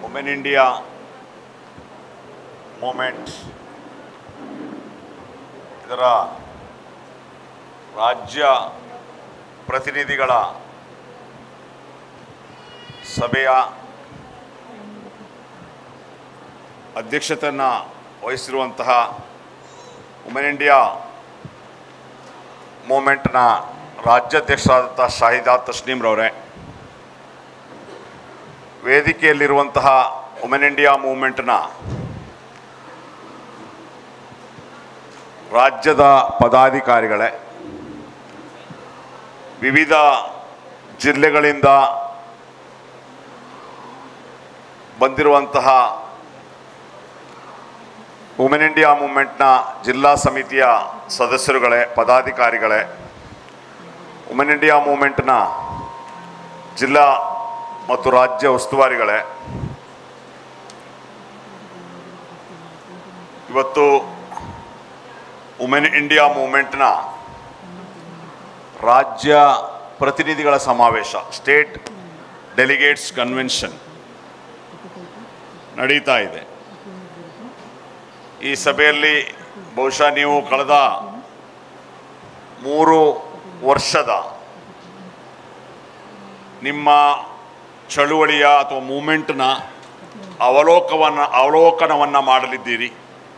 women India movement ಇದರ ರಾಜ್ಯ ಪ್ರತಿನಿಧಿಗಳ ಸಭೆಯ ಅಧ್ಯಕ್ಷತೆಯನ್ನು ವಹಿಸಿರುವಂತಹ ವುಮೆನ್ ಇಂಡಿಯಾ ಮೂಮೆಂಟ್ನ ರಾಜ್ಯಾಧ್ಯಕ್ಷರಾದಂಥ ಶಾಹಿದಾ ತಸ್ನೀಮ್ರವರೇ ವೇದಿಕೆಯಲ್ಲಿರುವಂತಹ ವುಮೆನ್ ಇಂಡಿಯಾ ಮೂವ್ಮೆಂಟ್ನ ರಾಜ್ಯದ ಪದಾಧಿಕಾರಿಗಳೇ ವಿವಿಧ ಜಿಲ್ಲೆಗಳಿಂದ ಬಂದಿರುವಂತಹ ವುಮೆನ್ ಇಂಡಿಯಾ ಮೂವ್ಮೆಂಟ್ನ ಜಿಲ್ಲಾ ಸಮಿತಿಯ ಸದಸ್ಯರುಗಳೇ ಪದಾಧಿಕಾರಿಗಳೇ ವುಮೆನ್ ಇಂಡಿಯಾ ಮೂವ್ಮೆಂಟ್ನ ಜಿಲ್ಲಾ ಮತ್ತು ರಾಜ್ಯ ಉಸ್ತುವಾರಿಗಳೇ ಇವತ್ತು ವುಮೆನ್ ಇಂಡಿಯಾ ಮೂವ್ಮೆಂಟ್ನ ರಾಜ್ಯ ಪ್ರತಿನಿಧಿಗಳ ಸಮಾವೇಶ ಸ್ಟೇಟ್ ಡೆಲಿಗೇಟ್ಸ್ ಕನ್ವೆನ್ಷನ್ ನಡೀತಾ ಇದೆ ಈ ಸಭೆಯಲ್ಲಿ ಬಹುಶಃ ನೀವು ಕಳೆದ ಮೂರು ವರ್ಷದ ನಿಮ್ಮ ಚಳುವಳಿಯ ಅಥವಾ ಮೂಮೆಂಟ್ನ ಅವಲೋಕವನ್ನು ಅವಲೋಕನವನ್ನು ಮಾಡಲಿದ್ದೀರಿ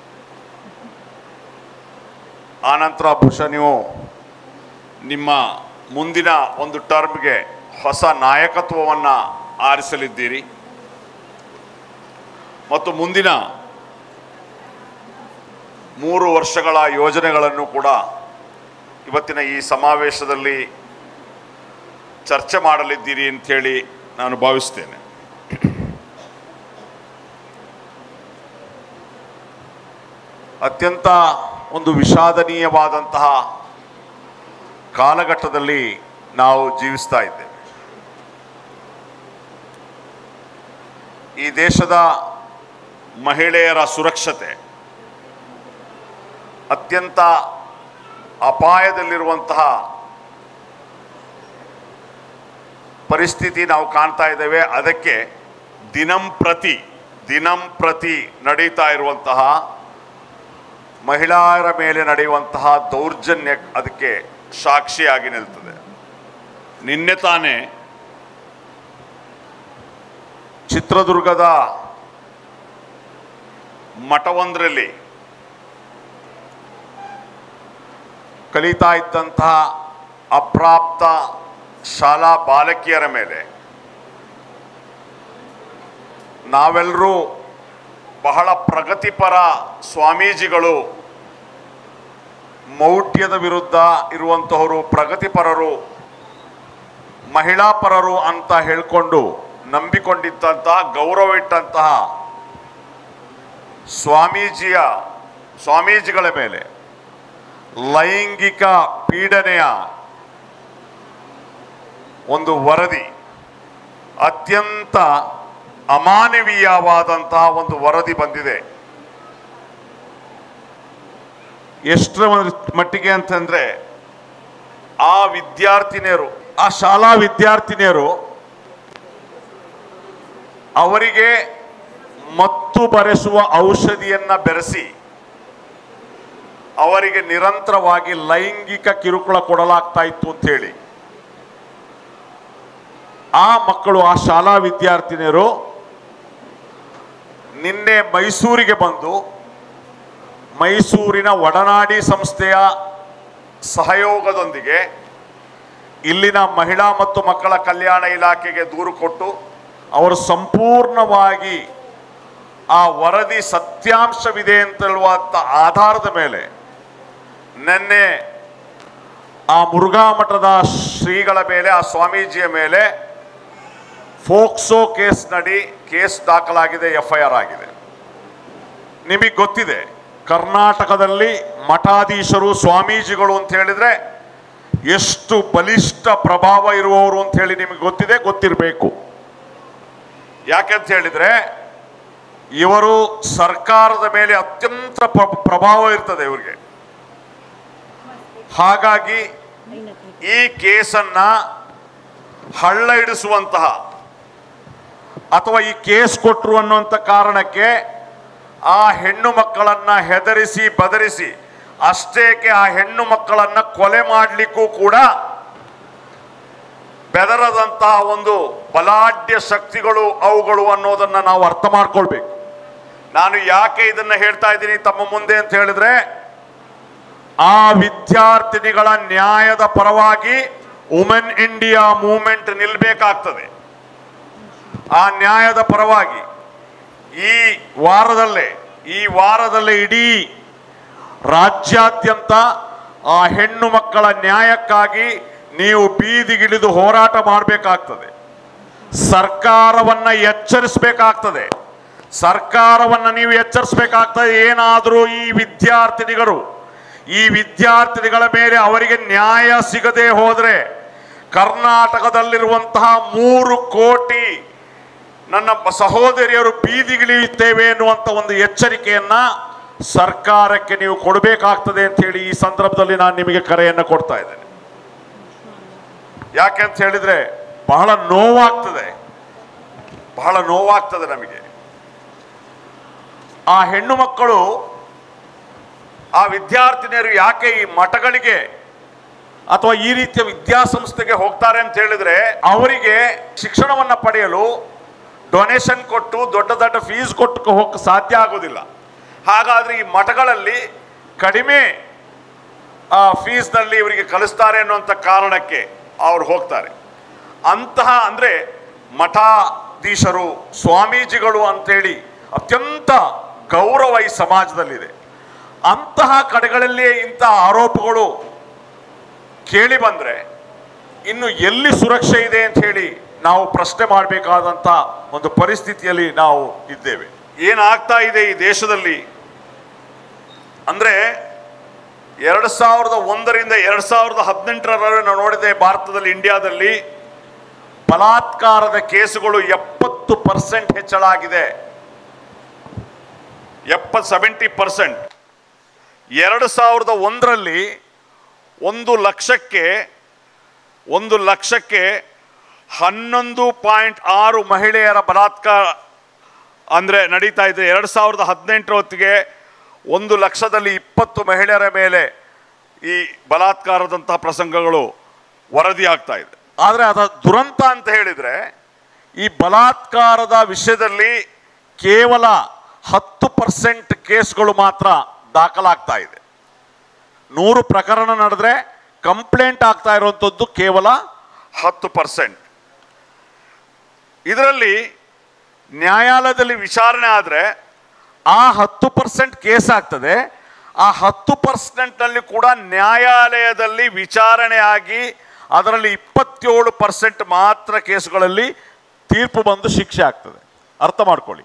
ಆನಂತರ ಬಹುಶಃ ನೀವು ನಿಮ್ಮ ಮುಂದಿನ ಒಂದು ಟರ್ಮ್ಗೆ ಹೊಸ ನಾಯಕತ್ವವನ್ನು ಆರಿಸಲಿದ್ದೀರಿ ಮತ್ತು ಮುಂದಿನ ಮೂರು ವರ್ಷಗಳ ಯೋಜನೆಗಳನ್ನು ಕೂಡ ಇವತ್ತಿನ ಈ ಸಮಾವೇಶದಲ್ಲಿ ಚರ್ಚೆ ಮಾಡಲಿದ್ದೀರಿ ಅಂಥೇಳಿ ನಾನು ಭಾವಿಸ್ತೇನೆ ಅತ್ಯಂತ ಒಂದು ವಿಷಾದನೀಯವಾದಂತಹ ಕಾಲಘಟ್ಟದಲ್ಲಿ ನಾವು ಜೀವಿಸ್ತಾ ಇದ್ದೇವೆ ಈ ದೇಶದ ಮಹಿಳೆಯರ ಸುರಕ್ಷತೆ ಅತ್ಯಂತ ಅಪಾಯದಲ್ಲಿರುವಂತಹ ಪರಿಸ್ಥಿತಿ ನಾವು ಕಾಣ್ತಾ ಇದ್ದೇವೆ ಅದಕ್ಕೆ ದಿನಂಪ್ರತಿ ದಿನಂಪ್ರತಿ ನಡೀತಾ ಇರುವಂತಹ ಮಹಿಳೆಯರ ಮೇಲೆ ನಡೆಯುವಂತಹ ದೌರ್ಜನ್ಯ ಅದಕ್ಕೆ ಸಾಕ್ಷಿಯಾಗಿ ನಿಲ್ತದೆ ನಿನ್ನೆ ತಾನೇ ಚಿತ್ರದುರ್ಗದ ಮಠವೊಂದರಲ್ಲಿ ಕಲಿತಾ ಇದ್ದಂತಹ ಅಪ್ರಾಪ್ತ ಶಾಲಾ ಬಾಲಕಿಯರ ಮೇಲೆ ನಾವೆಲ್ಲರೂ ಬಹಳ ಪ್ರಗತಿಪರ ಸ್ವಾಮೀಜಿಗಳು ಮೌಢ್ಯದ ವಿರುದ್ಧ ಇರುವಂತಹವರು ಪ್ರಗತಿಪರರು ಮಹಿಳಾ ಪರರು ಅಂತ ಹೇಳ್ಕೊಂಡು ನಂಬಿಕೊಂಡಿದ್ದಂತಹ ಗೌರವ ಇಟ್ಟಂತಹ ಸ್ವಾಮೀಜಿಯ ಸ್ವಾಮೀಜಿಗಳ ಮೇಲೆ ಲೈಂಗಿಕ ಪೀಡನೆಯ ಒಂದು ವರದಿ ಅತ್ಯಂತ ಅಮಾನವೀಯವಾದಂತಹ ಒಂದು ವರದಿ ಬಂದಿದೆ ಎಷ್ಟರ ಮಟ್ಟಿಗೆ ಅಂತಂದ್ರೆ ಆ ವಿದ್ಯಾರ್ಥಿನಿಯರು ಆ ಶಾಲಾ ವಿದ್ಯಾರ್ಥಿನಿಯರು ಅವರಿಗೆ ಮತ್ತು ಬರೆಸುವ ಔಷಧಿಯನ್ನ ಬೆರೆಸಿ ಅವರಿಗೆ ನಿರಂತರವಾಗಿ ಲೈಂಗಿಕ ಕಿರುಕುಳ ಕೊಡಲಾಗ್ತಾ ಇತ್ತು ಅಂತ ಹೇಳಿ ಆ ಮಕ್ಕಳು ಆ ಶಾಲಾ ವಿದ್ಯಾರ್ಥಿನಿಯರು ನಿನ್ನೆ ಮೈಸೂರಿಗೆ ಬಂದು ಮೈಸೂರಿನ ಒಡನಾಡಿ ಸಂಸ್ಥೆಯ ಸಹಯೋಗದೊಂದಿಗೆ ಇಲ್ಲಿನ ಮಹಿಳಾ ಮತ್ತು ಮಕ್ಕಳ ಕಲ್ಯಾಣ ಇಲಾಖೆಗೆ ದೂರು ಕೊಟ್ಟು ಅವರು ಸಂಪೂರ್ಣವಾಗಿ ಆ ವರದಿ ಸತ್ಯಾಂಶವಿದೆ ಅಂತ ಹೇಳುವಂಥ ಆಧಾರದ ಮೇಲೆ ನಿನ್ನೆ ಆ ಮುರುಘಾ ಮಠದ ಶ್ರೀಗಳ ಮೇಲೆ ಆ ಸ್ವಾಮೀಜಿಯ ಮೇಲೆ ಫೋಕ್ಸೋ ಕೇಸ್ ನಡಿ ಕೇಸ್ ದಾಖಲಾಗಿದೆ ಎಫ್ ಐ ಆರ್ ಆಗಿದೆ ನಿಮಗೆ ಗೊತ್ತಿದೆ ಕರ್ನಾಟಕದಲ್ಲಿ ಮಠಾಧೀಶರು ಸ್ವಾಮೀಜಿಗಳು ಅಂತ ಹೇಳಿದ್ರೆ ಎಷ್ಟು ಬಲಿಷ್ಠ ಪ್ರಭಾವ ಇರುವವರು ಅಂತ ಹೇಳಿ ನಿಮಗೆ ಗೊತ್ತಿದೆ ಗೊತ್ತಿರಬೇಕು ಯಾಕೆಂತ ಹೇಳಿದ್ರೆ ಇವರು ಸರ್ಕಾರದ ಮೇಲೆ ಅತ್ಯಂತ ಪ್ರ- ಪ್ರಭಾವ ಇರ್ತದೆ ಇವರಿಗೆ ಹಾಗಾಗಿ ಈ ಕೇಸನ್ನ ಹಳ್ಳ ಹಿಡಿಸುವಂತಹ ಅಥವಾ ಈ ಕೇಸ್ ಕೊಟ್ರು ಅನ್ನುವಂಥ ಕಾರಣಕ್ಕೆ ಆ ಹೆಣ್ಣು ಮಕ್ಕಳನ್ನ ಹೆದರಿಸಿ ಬದರಿಸಿ ಅಷ್ಟೇಕೆ ಆ ಹೆಣ್ಣು ಮಕ್ಕಳನ್ನ ಕೊಲೆ ಮಾಡಲಿಕ್ಕೂ ಕೂಡ ಬೆದರದಂತಹ ಒಂದು ಬಲಾಢ್ಯ ಶಕ್ತಿಗಳು ಅವುಗಳು ಅನ್ನೋದನ್ನ ನಾವು ಅರ್ಥ ಮಾಡ್ಕೊಳ್ಬೇಕು ನಾನು ಯಾಕೆ ಇದನ್ನ ಹೇಳ್ತಾ ಇದ್ದೀನಿ ತಮ್ಮ ಮುಂದೆ ಅಂತ ಹೇಳಿದ್ರೆ ಆ ವಿದ್ಯಾರ್ಥಿನಿಗಳ ನ್ಯಾಯದ ಪರವಾಗಿ ವುಮೆನ್ ಇಂಡಿಯಾ ಮೂವ್ಮೆಂಟ್ ನಿಲ್ಬೇಕಾಗ್ತದೆ ಆ ನ್ಯಾಯದ ಪರವಾಗಿ ಈ ವಾರದಲ್ಲೇ ಈ ವಾರದಲ್ಲೇ ಇಡೀ ರಾಜ್ಯಾದ್ಯಂತ ಆ ಹೆಣ್ಣು ಮಕ್ಕಳ ನ್ಯಾಯಕ್ಕಾಗಿ ನೀವು ಬೀದಿಗಿಳಿದು ಹೋರಾಟ ಮಾಡಬೇಕಾಗ್ತದೆ ಸರ್ಕಾರವನ್ನ ಎಚ್ಚರಿಸಬೇಕಾಗ್ತದೆ ಸರ್ಕಾರವನ್ನ ನೀವು ಎಚ್ಚರಿಸಬೇಕಾಗ್ತದೆ ಏನಾದರೂ ಈ ವಿದ್ಯಾರ್ಥಿನಿಗಳು ಈ ವಿದ್ಯಾರ್ಥಿನಿಗಳ ಮೇಲೆ ಅವರಿಗೆ ನ್ಯಾಯ ಸಿಗದೆ ಹೋದ್ರೆ ಕರ್ನಾಟಕದಲ್ಲಿರುವಂತಹ ಮೂರು ಕೋಟಿ ನನ್ನ ಬ- ಸಹೋದರಿಯರು ಬೀದಿಗಿಳಿಯುತ್ತೇವೆ ಎನ್ನುವಂತ ಒಂದು ಎಚ್ಚರಿಕೆಯನ್ನ ಸರ್ಕಾರಕ್ಕೆ ನೀವು ಕೊಡಬೇಕಾಗ್ತದೆ ಅಂತ ಹೇಳಿ ಈ ಸಂದರ್ಭದಲ್ಲಿ ನಾನು ನಿಮಗೆ ಕರೆಯನ್ನು ಕೊಡ್ತಾ ಇದ್ದೇನೆ ಯಾಕೆ ಅಂತ ಹೇಳಿದ್ರೆ ಬಹಳ ನೋವಾಗ್ತದೆ ಬಹಳ ನೋವಾಗ್ತದೆ ನಮಗೆ ಆ ಹೆಣ್ಣು ಮಕ್ಕಳು ಆ ವಿದ್ಯಾರ್ಥಿನಿಯರು ಯಾಕೆ ಈ ಮಠಗಳಿಗೆ ಅಥವಾ ಈ ರೀತಿಯ ವಿದ್ಯಾಸಂಸ್ಥೆಗೆ ಹೋಗ್ತಾರೆ ಅಂತ ಹೇಳಿದ್ರೆ ಅವರಿಗೆ ಶಿಕ್ಷಣವನ್ನ ಪಡೆಯಲು ಡೊನೇಷನ್ ಕೊಟ್ಟು ದೊಡ್ಡ ದೊಡ್ಡ ಫೀಸ್ ಕೊಟ್ಟು ಹೋಗಕ್ಕೆ ಸಾಧ್ಯ ಆಗೋದಿಲ್ಲ ಹಾಗಾದ್ರೆ ಈ ಮಠಗಳಲ್ಲಿ ಕಡಿಮೆ ಆ ಫೀಸ್ನಲ್ಲಿ ಇವರಿಗೆ ಕಲಿಸ್ತಾರೆ ಅನ್ನುವಂಥ ಕಾರಣಕ್ಕೆ ಅವ್ರು ಹೋಗ್ತಾರೆ ಅಂತಹ ಅಂದ್ರೆ ಮಠಾಧೀಶರು ಸ್ವಾಮೀಜಿಗಳು ಅಂತೇಳಿ ಅತ್ಯಂತ ಗೌರವ ಈ ಸಮಾಜದಲ್ಲಿದೆ ಅಂತಹ ಕಡೆಗಳಲ್ಲಿಯೇ ಇಂತಹ ಆರೋಪಗಳು ಕೇಳಿ ಬಂದ್ರೆ ಇನ್ನು ಎಲ್ಲಿ ಸುರಕ್ಷೆ ಇದೆ ಅಂತ ಹೇಳಿ ನಾವು ಪ್ರಶ್ನೆ ಮಾಡಬೇಕಾದಂತ ಒಂದು ಪರಿಸ್ಥಿತಿಯಲ್ಲಿ ನಾವು ಇದ್ದೇವೆ ಏನಾಗ್ತಾ ಇದೆ ಈ ದೇಶದಲ್ಲಿ ಅಂದ್ರೆ ಎರಡು ಸಾವಿರದ ಒಂದರಿಂದ ಎರಡು ಸಾವಿರದ ಹದಿನೆಂಟರವರೆಗೆ ನಾವು ನೋಡಿದೆ ಭಾರತದಲ್ಲಿ ಇಂಡಿಯಾದಲ್ಲಿ ಬಲಾತ್ಕಾರದ ಕೇಸುಗಳು ಎಪ್ಪತ್ತು ಪರ್ಸೆಂಟ್ ಹೆಚ್ಚಳ ಆಗಿದೆ ಎಪ್ಪತ್ ಸೆವೆಂಟಿ ಪರ್ಸೆಂಟ್ ಎರಡು ಸಾವಿರದ ಒಂದರಲ್ಲಿ ಒಂದು ಲಕ್ಷಕ್ಕೆ ಒಂದು ಲಕ್ಷಕ್ಕೆ ಹನ್ನೊಂದು ಪಾಯಿಂಟ್ ಆರು ಮಹಿಳೆಯರ ಬಲಾತ್ಕಾರ ಅಂದರೆ ನಡೀತಾ ಇದೆ ಎರಡು ಸಾವಿರದ ಹದಿನೆಂಟರ ಹೊತ್ತಿಗೆ ಒಂದು ಲಕ್ಷದಲ್ಲಿ ಇಪ್ಪತ್ತು ಮಹಿಳೆಯರ ಮೇಲೆ ಈ ಬಲಾತ್ಕಾರದಂತಹ ಪ್ರಸಂಗಗಳು ವರದಿ ಆಗ್ತಾ ಇದೆ ಆದರೆ ಅದ ದುರಂತ ಅಂತ ಹೇಳಿದರೆ ಈ ಬಲಾತ್ಕಾರದ ವಿಷಯದಲ್ಲಿ ಕೇವಲ ಹತ್ತು ಪರ್ಸೆಂಟ್ ಕೇಸ್ಗಳು ಮಾತ್ರ ದಾಖಲಾಗ್ತಾ ಇದೆ ನೂರು ಪ್ರಕರಣ ನಡೆದ್ರೆ ಕಂಪ್ಲೇಂಟ್ ಆಗ್ತಾ ಇರುವಂಥದ್ದು ಕೇವಲ ಹತ್ತು ಪರ್ಸೆಂಟ್ ಇದರಲ್ಲಿ ನ್ಯಾಯಾಲಯದಲ್ಲಿ ವಿಚಾರಣೆ ಆದರೆ ಆ ಹತ್ತು ಪರ್ಸೆಂಟ್ ಕೇಸ್ ಆಗ್ತದೆ ಆ ಹತ್ತು ಪರ್ಸೆಂಟ್ನಲ್ಲಿ ಕೂಡ ನ್ಯಾಯಾಲಯದಲ್ಲಿ ವಿಚಾರಣೆ ಆಗಿ ಅದರಲ್ಲಿ ಇಪ್ಪತ್ತೇಳು ಪರ್ಸೆಂಟ್ ಮಾತ್ರ ಕೇಸುಗಳಲ್ಲಿ ತೀರ್ಪು ಬಂದು ಶಿಕ್ಷೆ ಆಗ್ತದೆ ಅರ್ಥ ಮಾಡ್ಕೊಳ್ಳಿ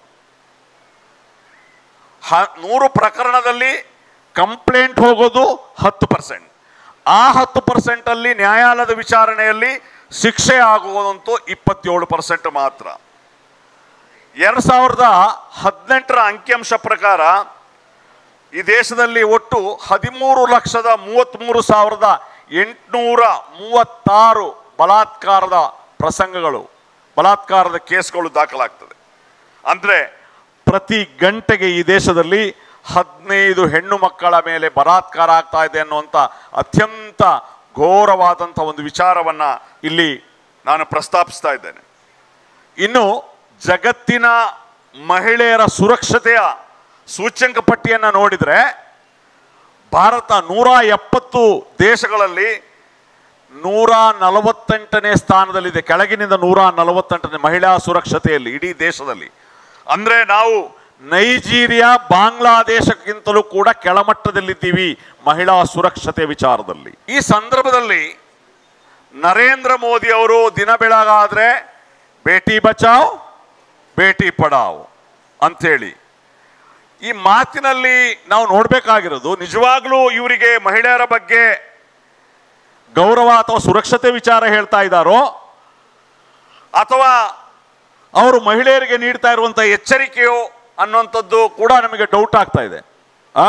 ಹ ನೂರು ಪ್ರಕರಣದಲ್ಲಿ ಕಂಪ್ಲೇಂಟ್ ಹೋಗೋದು ಹತ್ತು ಪರ್ಸೆಂಟ್ ಆ ಹತ್ತು ಪರ್ಸೆಂಟಲ್ಲಿ ನ್ಯಾಯಾಲಯದ ವಿಚಾರಣೆಯಲ್ಲಿ ಶಿಕ್ಷೆ ಆಗುವುದಂತೂ ಇಪ್ಪತ್ತೇಳು ಪರ್ಸೆಂಟ್ ಮಾತ್ರ ಎರಡು ಸಾವಿರದ ಹದಿನೆಂಟರ ಅಂಕಿಅಂಶ ಪ್ರಕಾರ ಈ ದೇಶದಲ್ಲಿ ಒಟ್ಟು ಹದಿಮೂರು ಲಕ್ಷದ ಮೂವತ್ತ್ಮೂರು ಸಾವಿರದ ಎಂಟುನೂರ ಮೂವತ್ತಾರು ಬಲಾತ್ಕಾರದ ಪ್ರಸಂಗಗಳು ಬಲಾತ್ಕಾರದ ಕೇಸ್ಗಳು ದಾಖಲಾಗ್ತದೆ ಅಂದರೆ ಪ್ರತಿ ಗಂಟೆಗೆ ಈ ದೇಶದಲ್ಲಿ ಹದಿನೈದು ಹೆಣ್ಣು ಮಕ್ಕಳ ಮೇಲೆ ಬಲಾತ್ಕಾರ ಆಗ್ತಾ ಇದೆ ಅನ್ನುವಂಥ ಅತ್ಯಂತ ಘೋರವಾದಂಥ ಒಂದು ವಿಚಾರವನ್ನು ಇಲ್ಲಿ ನಾನು ಪ್ರಸ್ತಾಪಿಸ್ತಾ ಇದ್ದೇನೆ ಇನ್ನು ಜಗತ್ತಿನ ಮಹಿಳೆಯರ ಸುರಕ್ಷತೆಯ ಸೂಚ್ಯಂಕ ಪಟ್ಟಿಯನ್ನು ನೋಡಿದರೆ ಭಾರತ ನೂರ ಎಪ್ಪತ್ತು ದೇಶಗಳಲ್ಲಿ ನೂರ ನಲವತ್ತೆಂಟನೇ ಸ್ಥಾನದಲ್ಲಿದೆ ಕೆಳಗಿನಿಂದ ನೂರ ನಲವತ್ತೆಂಟನೇ ಮಹಿಳಾ ಸುರಕ್ಷತೆಯಲ್ಲಿ ಇಡೀ ದೇಶದಲ್ಲಿ ಅಂದರೆ ನಾವು ನೈಜೀರಿಯಾ ಬಾಂಗ್ಲಾದೇಶಕ್ಕಿಂತಲೂ ಕೂಡ ಕೆಳಮಟ್ಟದಲ್ಲಿದ್ದೀವಿ ಮಹಿಳಾ ಸುರಕ್ಷತೆ ವಿಚಾರದಲ್ಲಿ ಈ ಸಂದರ್ಭದಲ್ಲಿ ನರೇಂದ್ರ ಮೋದಿ ಅವರು ದಿನ ಬೆಳಗಾದ್ರೆ ಬೇಟಿ ಬಚಾವ್ ಬೇಟಿ ಪಡಾವ್ ಅಂಥೇಳಿ ಈ ಮಾತಿನಲ್ಲಿ ನಾವು ನೋಡಬೇಕಾಗಿರೋದು ನಿಜವಾಗ್ಲೂ ಇವರಿಗೆ ಮಹಿಳೆಯರ ಬಗ್ಗೆ ಗೌರವ ಅಥವಾ ಸುರಕ್ಷತೆ ವಿಚಾರ ಹೇಳ್ತಾ ಇದ್ದಾರೋ ಅಥವಾ ಅವರು ಮಹಿಳೆಯರಿಗೆ ನೀಡ್ತಾ ಇರುವಂಥ ಎಚ್ಚರಿಕೆಯೋ ಅನ್ನುವಂಥದ್ದು ಕೂಡ ನಮಗೆ ಡೌಟ್ ಆಗ್ತಾ ಇದೆ ಆ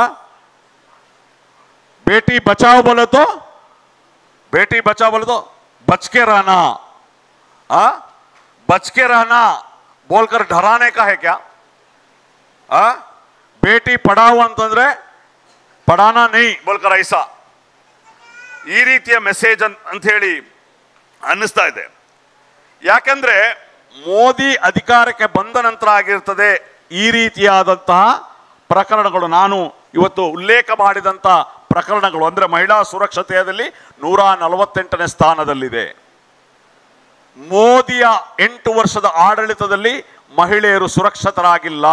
ಬೇಟಿ ಬಚಾವ್ ಬೋಲೋ ಬೇಟಿ ಬಚಾವ್ ಬೋಲೋ ಬಚ್ಕೆ ರಾನಾ ಆ ಬಚ್ಕೆ ರಹನಾ ಬೋಲ್ಕರ್ ಢರಾನೆ ಕಾ ಹೇ ಕ್ಯಾ ಆ ಬೇಟಿ ಪಡಾವು ಅಂತಂದ್ರೆ ಪಡಾನ ನೈ ಬೋಲ್ಕರ್ ಐಸಾ ಈ ರೀತಿಯ ಮೆಸೇಜ್ ಅಂತ ಹೇಳಿ ಅನ್ನಿಸ್ತಾ ಇದೆ ಯಾಕಂದ್ರೆ ಮೋದಿ ಅಧಿಕಾರಕ್ಕೆ ಬಂದ ನಂತರ ಆಗಿರ್ತದೆ ಈ ರೀತಿಯಾದಂತಹ ಪ್ರಕರಣಗಳು ನಾನು ಇವತ್ತು ಉಲ್ಲೇಖ ಮಾಡಿದಂಥ ಪ್ರಕರಣಗಳು ಅಂದರೆ ಮಹಿಳಾ ಸುರಕ್ಷತೆಯಲ್ಲಿ ನೂರ ನಲವತ್ತೆಂಟನೇ ಸ್ಥಾನದಲ್ಲಿದೆ ಮೋದಿಯ ಎಂಟು ವರ್ಷದ ಆಡಳಿತದಲ್ಲಿ ಮಹಿಳೆಯರು ಸುರಕ್ಷಿತರಾಗಿಲ್ಲ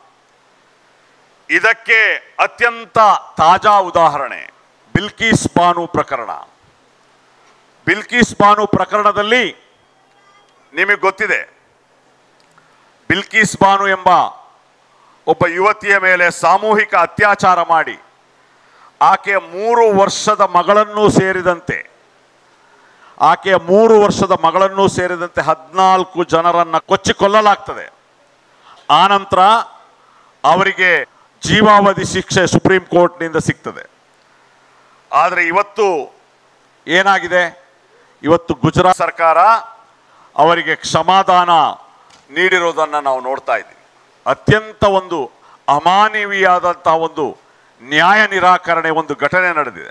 ಇದಕ್ಕೆ ಅತ್ಯಂತ ತಾಜಾ ಉದಾಹರಣೆ ಬಿಲ್ಕೀಸ್ ಬಾನು ಪ್ರಕರಣ ಬಿಲ್ಕೀಸ್ ಬಾನು ಪ್ರಕರಣದಲ್ಲಿ ನಿಮಗೆ ಗೊತ್ತಿದೆ ಬಿಲ್ಕೀಸ್ ಬಾನು ಎಂಬ ಒಬ್ಬ ಯುವತಿಯ ಮೇಲೆ ಸಾಮೂಹಿಕ ಅತ್ಯಾಚಾರ ಮಾಡಿ ಆಕೆಯ ಮೂರು ವರ್ಷದ ಮಗಳನ್ನು ಸೇರಿದಂತೆ ಆಕೆಯ ಮೂರು ವರ್ಷದ ಮಗಳನ್ನು ಸೇರಿದಂತೆ ಹದಿನಾಲ್ಕು ಜನರನ್ನ ಕೊಚ್ಚಿ ಕೊಲ್ಲಲಾಗ್ತದೆ ಆನಂತರ ಅವರಿಗೆ ಜೀವಾವಧಿ ಶಿಕ್ಷೆ ಸುಪ್ರೀಂ ಕೋರ್ಟ್ನಿಂದ ಸಿಗ್ತದೆ ಆದರೆ ಇವತ್ತು ಏನಾಗಿದೆ ಇವತ್ತು ಗುಜರಾತ್ ಸರ್ಕಾರ ಅವರಿಗೆ ಕ್ಷಮಾದಾನ ನೀಡಿರೋದನ್ನು ನಾವು ನೋಡ್ತಾ ಇದ್ದೀವಿ ಅತ್ಯಂತ ಒಂದು ಅಮಾನವೀಯಾದಂತಹ ಒಂದು ನ್ಯಾಯ ನಿರಾಕರಣೆ ಒಂದು ಘಟನೆ ನಡೆದಿದೆ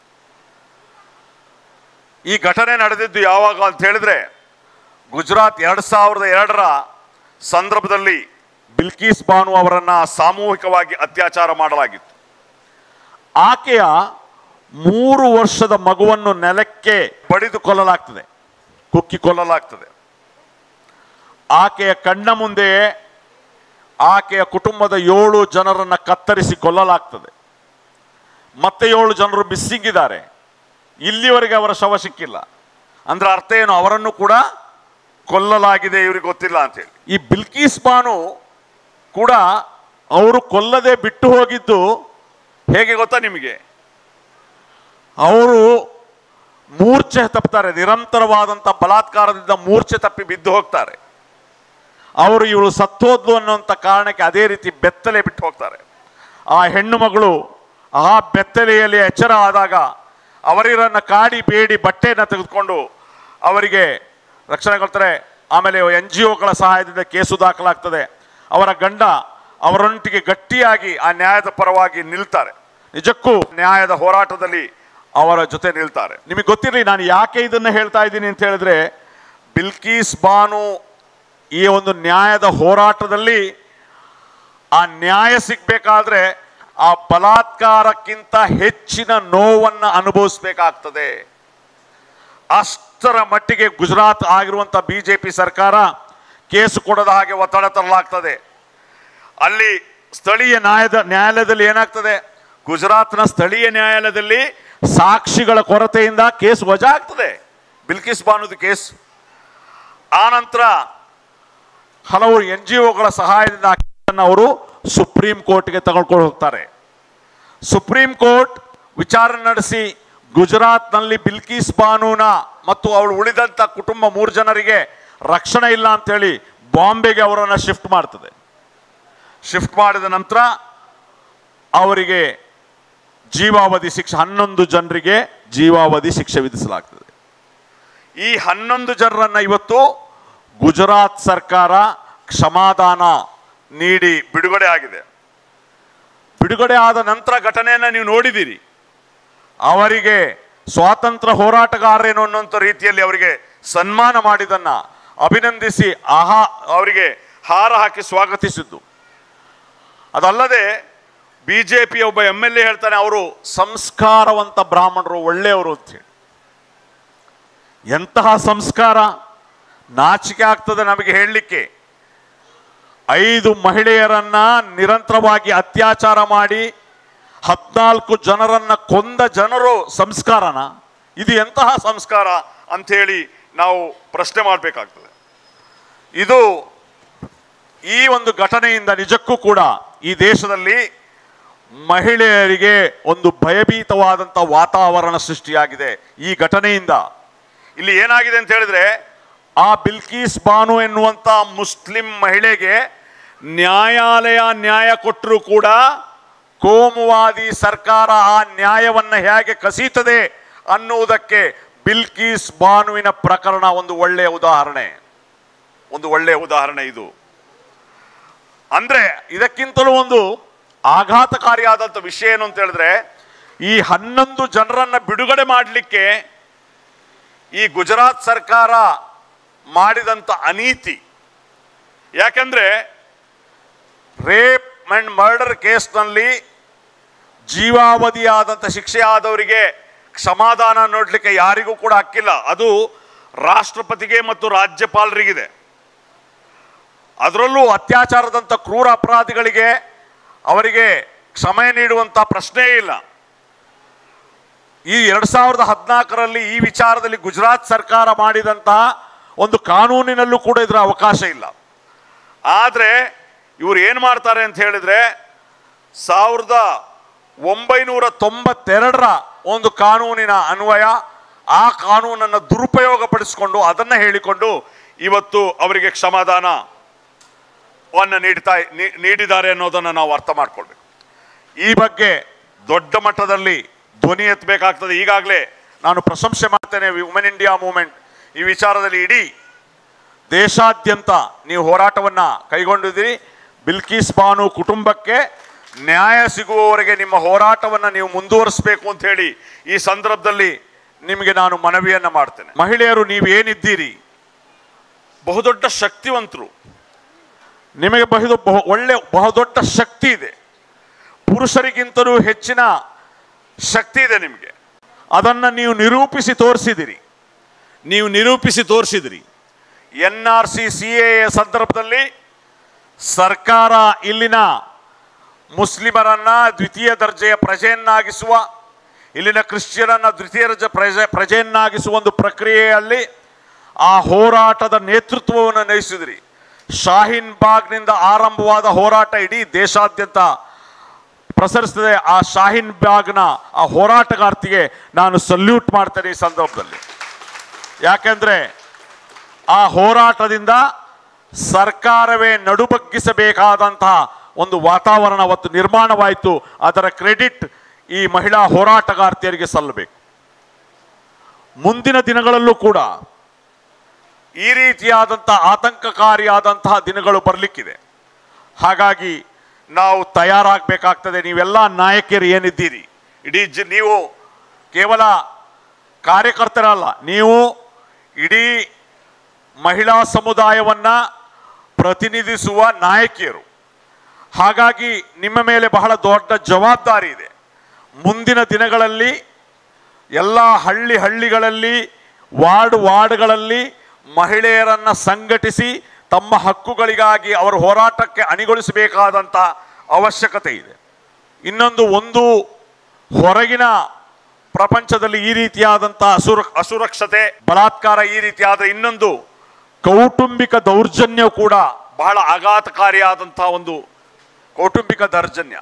ಈ ಘಟನೆ ನಡೆದಿದ್ದು ಯಾವಾಗ ಅಂತ ಹೇಳಿದ್ರೆ ಗುಜರಾತ್ ಎರಡು ಸಾವಿರದ ಎರಡರ ಸಂದರ್ಭದಲ್ಲಿ ಬಿಲ್ಕೀಸ್ ಬಾನು ಅವರನ್ನ ಸಾಮೂಹಿಕವಾಗಿ ಅತ್ಯಾಚಾರ ಮಾಡಲಾಗಿತ್ತು ಆಕೆಯ ಮೂರು ವರ್ಷದ ಮಗುವನ್ನು ನೆಲಕ್ಕೆ ಬಡಿದು ಕೊಲ್ಲಲಾಗ್ತದೆ ಕುಕ್ಕಿ ಕೊಲ್ಲಲಾಗ್ತದೆ ಆಕೆಯ ಕಣ್ಣ ಮುಂದೆಯೇ ಆಕೆಯ ಕುಟುಂಬದ ಏಳು ಜನರನ್ನ ಕತ್ತರಿಸಿ ಕೊಲ್ಲಲಾಗ್ತದೆ ಮತ್ತೆ ಏಳು ಜನರು ಮಿಸ್ಸಿಂಗ್ ಇದ್ದಾರೆ ಇಲ್ಲಿವರೆಗೆ ಅವರ ಶವ ಸಿಕ್ಕಿಲ್ಲ ಅಂದ್ರೆ ಅರ್ಥ ಏನು ಅವರನ್ನು ಕೂಡ ಕೊಲ್ಲಲಾಗಿದೆ ಇವ್ರಿಗೆ ಗೊತ್ತಿಲ್ಲ ಅಂತೇಳಿ ಈ ಬಿಲ್ಕೀಸ್ ಬಾನು ಕೂಡ ಅವರು ಕೊಲ್ಲದೆ ಬಿಟ್ಟು ಹೋಗಿದ್ದು ಹೇಗೆ ಗೊತ್ತಾ ನಿಮಗೆ ಅವರು ಮೂರ್ಛೆ ತಪ್ತಾರೆ ನಿರಂತರವಾದಂಥ ಬಲಾತ್ಕಾರದಿಂದ ಮೂರ್ಛೆ ತಪ್ಪಿ ಬಿದ್ದು ಹೋಗ್ತಾರೆ ಅವರು ಇವಳು ಸತ್ತೋದ್ಲು ಅನ್ನುವಂಥ ಕಾರಣಕ್ಕೆ ಅದೇ ರೀತಿ ಬೆತ್ತಲೆ ಬಿಟ್ಟು ಹೋಗ್ತಾರೆ ಆ ಹೆಣ್ಣು ಮಗಳು ಆ ಬೆತ್ತಲೆಯಲ್ಲಿ ಎಚ್ಚರ ಆದಾಗ ಅವರಿರನ್ನ ಕಾಡಿ ಬೇಡಿ ಬಟ್ಟೆಯನ್ನು ತೆಗೆದುಕೊಂಡು ಅವರಿಗೆ ರಕ್ಷಣೆ ಕೊಡ್ತಾರೆ ಆಮೇಲೆ ಎನ್ ಜಿ ಒಗಳ ಸಹಾಯದಿಂದ ಕೇಸು ದಾಖಲಾಗ್ತದೆ ಅವರ ಗಂಡ ಅವರೊಂದಿಗೆ ಗಟ್ಟಿಯಾಗಿ ಆ ನ್ಯಾಯದ ಪರವಾಗಿ ನಿಲ್ತಾರೆ ನಿಜಕ್ಕೂ ನ್ಯಾಯದ ಹೋರಾಟದಲ್ಲಿ ಅವರ ಜೊತೆ ನಿಲ್ತಾರೆ ನಿಮಗೆ ಗೊತ್ತಿರಲಿ ನಾನು ಯಾಕೆ ಇದನ್ನು ಹೇಳ್ತಾ ಇದ್ದೀನಿ ಅಂತ ಹೇಳಿದ್ರೆ ಬಿಲ್ಕೀಸ್ ಬಾನು ಈ ಒಂದು ನ್ಯಾಯದ ಹೋರಾಟದಲ್ಲಿ ಆ ನ್ಯಾಯ ಸಿಗ್ಬೇಕಾದ್ರೆ ಆ ಬಲಾತ್ಕಾರಕ್ಕಿಂತ ಹೆಚ್ಚಿನ ನೋವನ್ನ ಅನುಭವಿಸ್ಬೇಕಾಗ್ತದೆ ಅಷ್ಟರ ಮಟ್ಟಿಗೆ ಗುಜರಾತ್ ಆಗಿರುವಂತ ಬಿಜೆಪಿ ಸರ್ಕಾರ ಕೇಸು ಕೊಡದ ಹಾಗೆ ಒತ್ತಡ ತರಲಾಗ್ತದೆ ಅಲ್ಲಿ ಸ್ಥಳೀಯ ನ್ಯಾಯದ ನ್ಯಾಯಾಲಯದಲ್ಲಿ ಏನಾಗ್ತದೆ ಗುಜರಾತ್ನ ಸ್ಥಳೀಯ ನ್ಯಾಯಾಲಯದಲ್ಲಿ ಸಾಕ್ಷಿಗಳ ಕೊರತೆಯಿಂದ ಕೇಸ್ ವಜಾ ಆಗ್ತದೆ ಬಿಲ್ಕಿಸ್ ಬಾನುದು ಕೇಸ್ ಆನಂತರ ಹಲವು ಎನ್ ಜಿ ಒಗಳ ಸಹಾಯದಿಂದ ಆ ಕೇಸನ್ನು ಅವರು ಸುಪ್ರೀಂ ಕೋರ್ಟ್ಗೆ ತಗೊಂಡ್ಕೊಂಡು ಹೋಗ್ತಾರೆ ಸುಪ್ರೀಂ ಕೋರ್ಟ್ ವಿಚಾರಣೆ ನಡೆಸಿ ಗುಜರಾತ್ನಲ್ಲಿ ಬಿಲ್ಕೀಸ್ ಬಾನೂನ ಮತ್ತು ಅವಳು ಉಳಿದಂಥ ಕುಟುಂಬ ಮೂರು ಜನರಿಗೆ ರಕ್ಷಣೆ ಇಲ್ಲ ಅಂತೇಳಿ ಬಾಂಬೆಗೆ ಅವರನ್ನು ಶಿಫ್ಟ್ ಮಾಡ್ತದೆ ಶಿಫ್ಟ್ ಮಾಡಿದ ನಂತರ ಅವರಿಗೆ ಜೀವಾವಧಿ ಶಿಕ್ಷೆ ಹನ್ನೊಂದು ಜನರಿಗೆ ಜೀವಾವಧಿ ಶಿಕ್ಷೆ ವಿಧಿಸಲಾಗ್ತದೆ ಈ ಹನ್ನೊಂದು ಜನರನ್ನ ಇವತ್ತು ಗುಜರಾತ್ ಸರ್ಕಾರ ಕ್ಷಮಾದಾನ ನೀಡಿ ಬಿಡುಗಡೆ ಆಗಿದೆ ಬಿಡುಗಡೆ ಆದ ನಂತರ ಘಟನೆಯನ್ನು ನೀವು ನೋಡಿದ್ದೀರಿ ಅವರಿಗೆ ಸ್ವಾತಂತ್ರ್ಯ ಹೋರಾಟಗಾರರೇನು ಅನ್ನುವಂಥ ರೀತಿಯಲ್ಲಿ ಅವರಿಗೆ ಸನ್ಮಾನ ಮಾಡಿದನ್ನ ಅಭಿನಂದಿಸಿ ಆಹಾ ಅವರಿಗೆ ಹಾರ ಹಾಕಿ ಸ್ವಾಗತಿಸಿದ್ದು ಅದಲ್ಲದೆ ಬಿ ಜೆ ಪಿ ಒಬ್ಬ ಎಮ್ ಎಲ್ ಎ ಹೇಳ್ತಾನೆ ಅವರು ಸಂಸ್ಕಾರವಂತ ಬ್ರಾಹ್ಮಣರು ಒಳ್ಳೆಯವರು ಅಂತೇಳಿ ಎಂತಹ ಸಂಸ್ಕಾರ ನಾಚಿಕೆ ಆಗ್ತದೆ ನಮಗೆ ಹೇಳಲಿಕ್ಕೆ ಐದು ಮಹಿಳೆಯರನ್ನ ನಿರಂತರವಾಗಿ ಅತ್ಯಾಚಾರ ಮಾಡಿ ಹದಿನಾಲ್ಕು ಜನರನ್ನ ಕೊಂದ ಜನರು ಸಂಸ್ಕಾರನ ಇದು ಎಂತಹ ಸಂಸ್ಕಾರ ಅಂಥೇಳಿ ನಾವು ಪ್ರಶ್ನೆ ಮಾಡಬೇಕಾಗ್ತದೆ ಇದು ಈ ಒಂದು ಘಟನೆಯಿಂದ ನಿಜಕ್ಕೂ ಕೂಡ ಈ ದೇಶದಲ್ಲಿ ಮಹಿಳೆಯರಿಗೆ ಒಂದು ಭಯಭೀತವಾದಂಥ ವಾತಾವರಣ ಸೃಷ್ಟಿಯಾಗಿದೆ ಈ ಘಟನೆಯಿಂದ ಇಲ್ಲಿ ಏನಾಗಿದೆ ಅಂತ ಹೇಳಿದ್ರೆ ಆ ಬಿಲ್ಕೀಸ್ ಬಾನು ಎನ್ನುವಂಥ ಮುಸ್ಲಿಂ ಮಹಿಳೆಗೆ ನ್ಯಾಯಾಲಯ ನ್ಯಾಯ ಕೊಟ್ಟರೂ ಕೂಡ ಕೋಮುವಾದಿ ಸರ್ಕಾರ ಆ ನ್ಯಾಯವನ್ನ ಹೇಗೆ ಕಸೀತದೆ ಅನ್ನುವುದಕ್ಕೆ ಬಿಲ್ಕೀಸ್ ಬಾನುವಿನ ಪ್ರಕರಣ ಒಂದು ಒಳ್ಳೆಯ ಉದಾಹರಣೆ ಒಂದು ಒಳ್ಳೆಯ ಉದಾಹರಣೆ ಇದು ಅಂದ್ರೆ ಇದಕ್ಕಿಂತಲೂ ಒಂದು ಆಘಾತಕಾರಿಯಾದಂಥ ವಿಷಯ ಏನು ಅಂತ ಹೇಳಿದ್ರೆ ಈ ಹನ್ನೊಂದು ಜನರನ್ನ ಬಿಡುಗಡೆ ಮಾಡಲಿಕ್ಕೆ ಈ ಗುಜರಾತ್ ಸರ್ಕಾರ ಮಾಡಿದಂಥ ಅನೀತಿ ಯಾಕಂದ್ರೆ ರೇಪ್ ಅಂಡ್ ಮರ್ಡರ್ ಕೇಸ್ನಲ್ಲಿ ಜೀವಾವಧಿಯಾದಂಥ ಶಿಕ್ಷೆ ಆದವರಿಗೆ ಕ್ಷಮಾದಾನ ನೋಡಲಿಕ್ಕೆ ಯಾರಿಗೂ ಕೂಡ ಹಕ್ಕಿಲ್ಲ ಅದು ರಾಷ್ಟ್ರಪತಿಗೆ ಮತ್ತು ರಾಜ್ಯಪಾಲರಿಗಿದೆ ಅದರಲ್ಲೂ ಅತ್ಯಾಚಾರದಂಥ ಕ್ರೂರ ಅಪರಾಧಿಗಳಿಗೆ ಅವರಿಗೆ ಕ್ಷಮೆ ನೀಡುವಂಥ ಪ್ರಶ್ನೆಯೇ ಇಲ್ಲ ಈ ಎರಡು ಸಾವಿರದ ಹದಿನಾಲ್ಕರಲ್ಲಿ ಈ ವಿಚಾರದಲ್ಲಿ ಗುಜರಾತ್ ಸರ್ಕಾರ ಮಾಡಿದಂತಹ ಒಂದು ಕಾನೂನಿನಲ್ಲೂ ಕೂಡ ಇದರ ಅವಕಾಶ ಇಲ್ಲ ಆದರೆ ಇವರು ಏನು ಮಾಡ್ತಾರೆ ಅಂತ ಹೇಳಿದ್ರೆ ಸಾವಿರದ ಒಂಬೈನೂರ ತೊಂಬತ್ತೆರಡರ ಒಂದು ಕಾನೂನಿನ ಅನ್ವಯ ಆ ಕಾನೂನನ್ನು ದುರುಪಯೋಗಪಡಿಸಿಕೊಂಡು ಅದನ್ನು ಹೇಳಿಕೊಂಡು ಇವತ್ತು ಅವರಿಗೆ ಕ್ಷಮಾದಾನ ವನ್ನು ನೀಡ್ತಾ ನೀ- ನೀಡಿದ್ದಾರೆ ಅನ್ನೋದನ್ನು ನಾವು ಅರ್ಥ ಮಾಡ್ಕೊಳ್ಬೇಕು ಈ ಬಗ್ಗೆ ದೊಡ್ಡ ಮಟ್ಟದಲ್ಲಿ ಧ್ವನಿ ಎತ್ತಬೇಕಾಗ್ತದೆ ಈಗಾಗಲೇ ನಾನು ಪ್ರಶಂಸೆ ಮಾಡ್ತೇನೆ ವುಮೆನ್ ಇಂಡಿಯಾ ಮೂವ್ಮೆಂಟ್ ಈ ವಿಚಾರದಲ್ಲಿ ಇಡೀ ದೇಶಾದ್ಯಂತ ನೀವು ಹೋರಾಟವನ್ನು ಕೈಗೊಂಡಿದ್ದೀರಿ ಬಿಲ್ಕಿಸ್ ಬಾನು ಕುಟುಂಬಕ್ಕೆ ನ್ಯಾಯ ಸಿಗುವವರೆಗೆ ನಿಮ್ಮ ಹೋರಾಟವನ್ನು ನೀವು ಮುಂದುವರಿಸಬೇಕು ಅಂತ ಹೇಳಿ ಈ ಸಂದರ್ಭದಲ್ಲಿ ನಿಮಗೆ ನಾನು ಮನವಿಯನ್ನು ಮಾಡ್ತೇನೆ ಮಹಿಳೆಯರು ನೀವೇನಿದ್ದೀರಿ ಬಹುದೊಡ್ಡ ಶಕ್ತಿವಂತರು ನಿಮಗೆ ಬಹು ಬಹು ಒಳ್ಳೆ ಬಹುದೊಡ್ಡ ಶಕ್ತಿ ಇದೆ ಪುರುಷರಿಗಿಂತಲೂ ಹೆಚ್ಚಿನ ಶಕ್ತಿ ಇದೆ ನಿಮಗೆ ಅದನ್ನು ನೀವು ನಿರೂಪಿಸಿ ತೋರಿಸಿದಿರಿ ನೀವು ನಿರೂಪಿಸಿ ತೋರಿಸಿದಿರಿ N R C C A ಸಂದರ್ಭದಲ್ಲಿ ಸರ್ಕಾರ ಇಲ್ಲಿನ ಮುಸ್ಲಿಮರನ್ನ ದ್ವಿತೀಯ ದರ್ಜೆಯ ಪ್ರಜೆಯನ್ನಾಗಿಸುವ ಇಲ್ಲಿನ ಕ್ರಿಶ್ಚಿಯನನ್ನ ದ್ವಿತೀಯ ದರ್ಜೆ ಪ್ರಜೆ ಪ್ರಜೆಯನ್ನಾಗಿಸುವ ಒಂದು ಪ್ರಕ್ರಿಯೆಯಲ್ಲಿ ಆ ಹೋರಾಟದ ನೇತೃತ್ವವನ್ನು ನಹಿಸಿದ್ರಿ ಶಾಹೀನ್ ಬಾಗ್ನಿಂದ ಆರಂಭವಾದ ಹೋರಾಟ ಇಡೀ ದೇಶಾದ್ಯಂತ ಪ್ರಸರಿಸ್ತದೆ ಆ ಶಾಹೀನ್ ಬಾಗ್ನ ಆ ಹೋರಾಟಗಾರ್ತಿಗೆ ನಾನು ಸಲ್ಯೂಟ್ ಮಾಡ್ತೇನೆ ಈ ಸಂದರ್ಭದಲ್ಲಿ ಯಾಕೆಂದ್ರೆ ಆ ಹೋರಾಟದಿಂದ ಸರ್ಕಾರವೇ ನಡುಬಗ್ಗಿಸಬೇಕಾದಂತಹ ಒಂದು ವಾತಾವರಣ ಅವತ್ತು ನಿರ್ಮಾಣವಾಯಿತು ಅದರ ಕ್ರೆಡಿಟ್ ಈ ಮಹಿಳಾ ಹೋರಾಟಗಾರ್ತಿಯರಿಗೆ ಸಲ್ಲಬೇಕು ಮುಂದಿನ ದಿನಗಳಲ್ಲೂ ಕೂಡ ಈ ರೀತಿಯಾದಂತಹ ಆತಂಕಕಾರಿಯಾದಂತಹ ದಿನಗಳು ಬರಲಿಕ್ಕಿದೆ ಹಾಗಾಗಿ ನಾವು ತಯಾರಾಗಬೇಕಾಗ್ತದೆ ನೀವೆಲ್ಲ ನಾಯಕಿಯರು ಏನಿದ್ದೀರಿ ಇಡೀ ಜ ನೀವು ಕೇವಲ ಕಾರ್ಯಕರ್ತರಲ್ಲ ನೀವು ಇಡೀ ಮಹಿಳಾ ಸಮುದಾಯವನ್ನ ಪ್ರತಿನಿಧಿಸುವ ನಾಯಕಿಯರು ಹಾಗಾಗಿ ನಿಮ್ಮ ಮೇಲೆ ಬಹಳ ದೊಡ್ಡ ಜವಾಬ್ದಾರಿ ಇದೆ ಮುಂದಿನ ದಿನಗಳಲ್ಲಿ ಎಲ್ಲ ಹಳ್ಳಿ ಹಳ್ಳಿಗಳಲ್ಲಿ ವಾರ್ಡ್ ವಾರ್ಡ್ಗಳಲ್ಲಿ ಮಹಿಳೆಯರನ್ನ ಸಂಘಟಿಸಿ ತಮ್ಮ ಹಕ್ಕುಗಳಿಗಾಗಿ ಅವರ ಹೋರಾಟಕ್ಕೆ ಅಣಿಗೊಳಿಸಬೇಕಾದಂಥ ಅವಶ್ಯಕತೆ ಇದೆ ಇನ್ನೊಂದು ಒಂದು ಹೊರಗಿನ ಪ್ರಪಂಚದಲ್ಲಿ ಈ ರೀತಿಯಾದಂಥ ಅಸುರ ಅಸುರಕ್ಷತೆ ಬಲಾತ್ಕಾರ ಈ ರೀತಿಯಾದ ಇನ್ನೊಂದು ಕೌಟುಂಬಿಕ ದೌರ್ಜನ್ಯ ಕೂಡ ಬಹಳ ಆಘಾತಕಾರಿಯಾದಂತಹ ಒಂದು ಕೌಟುಂಬಿಕ ದೌರ್ಜನ್ಯ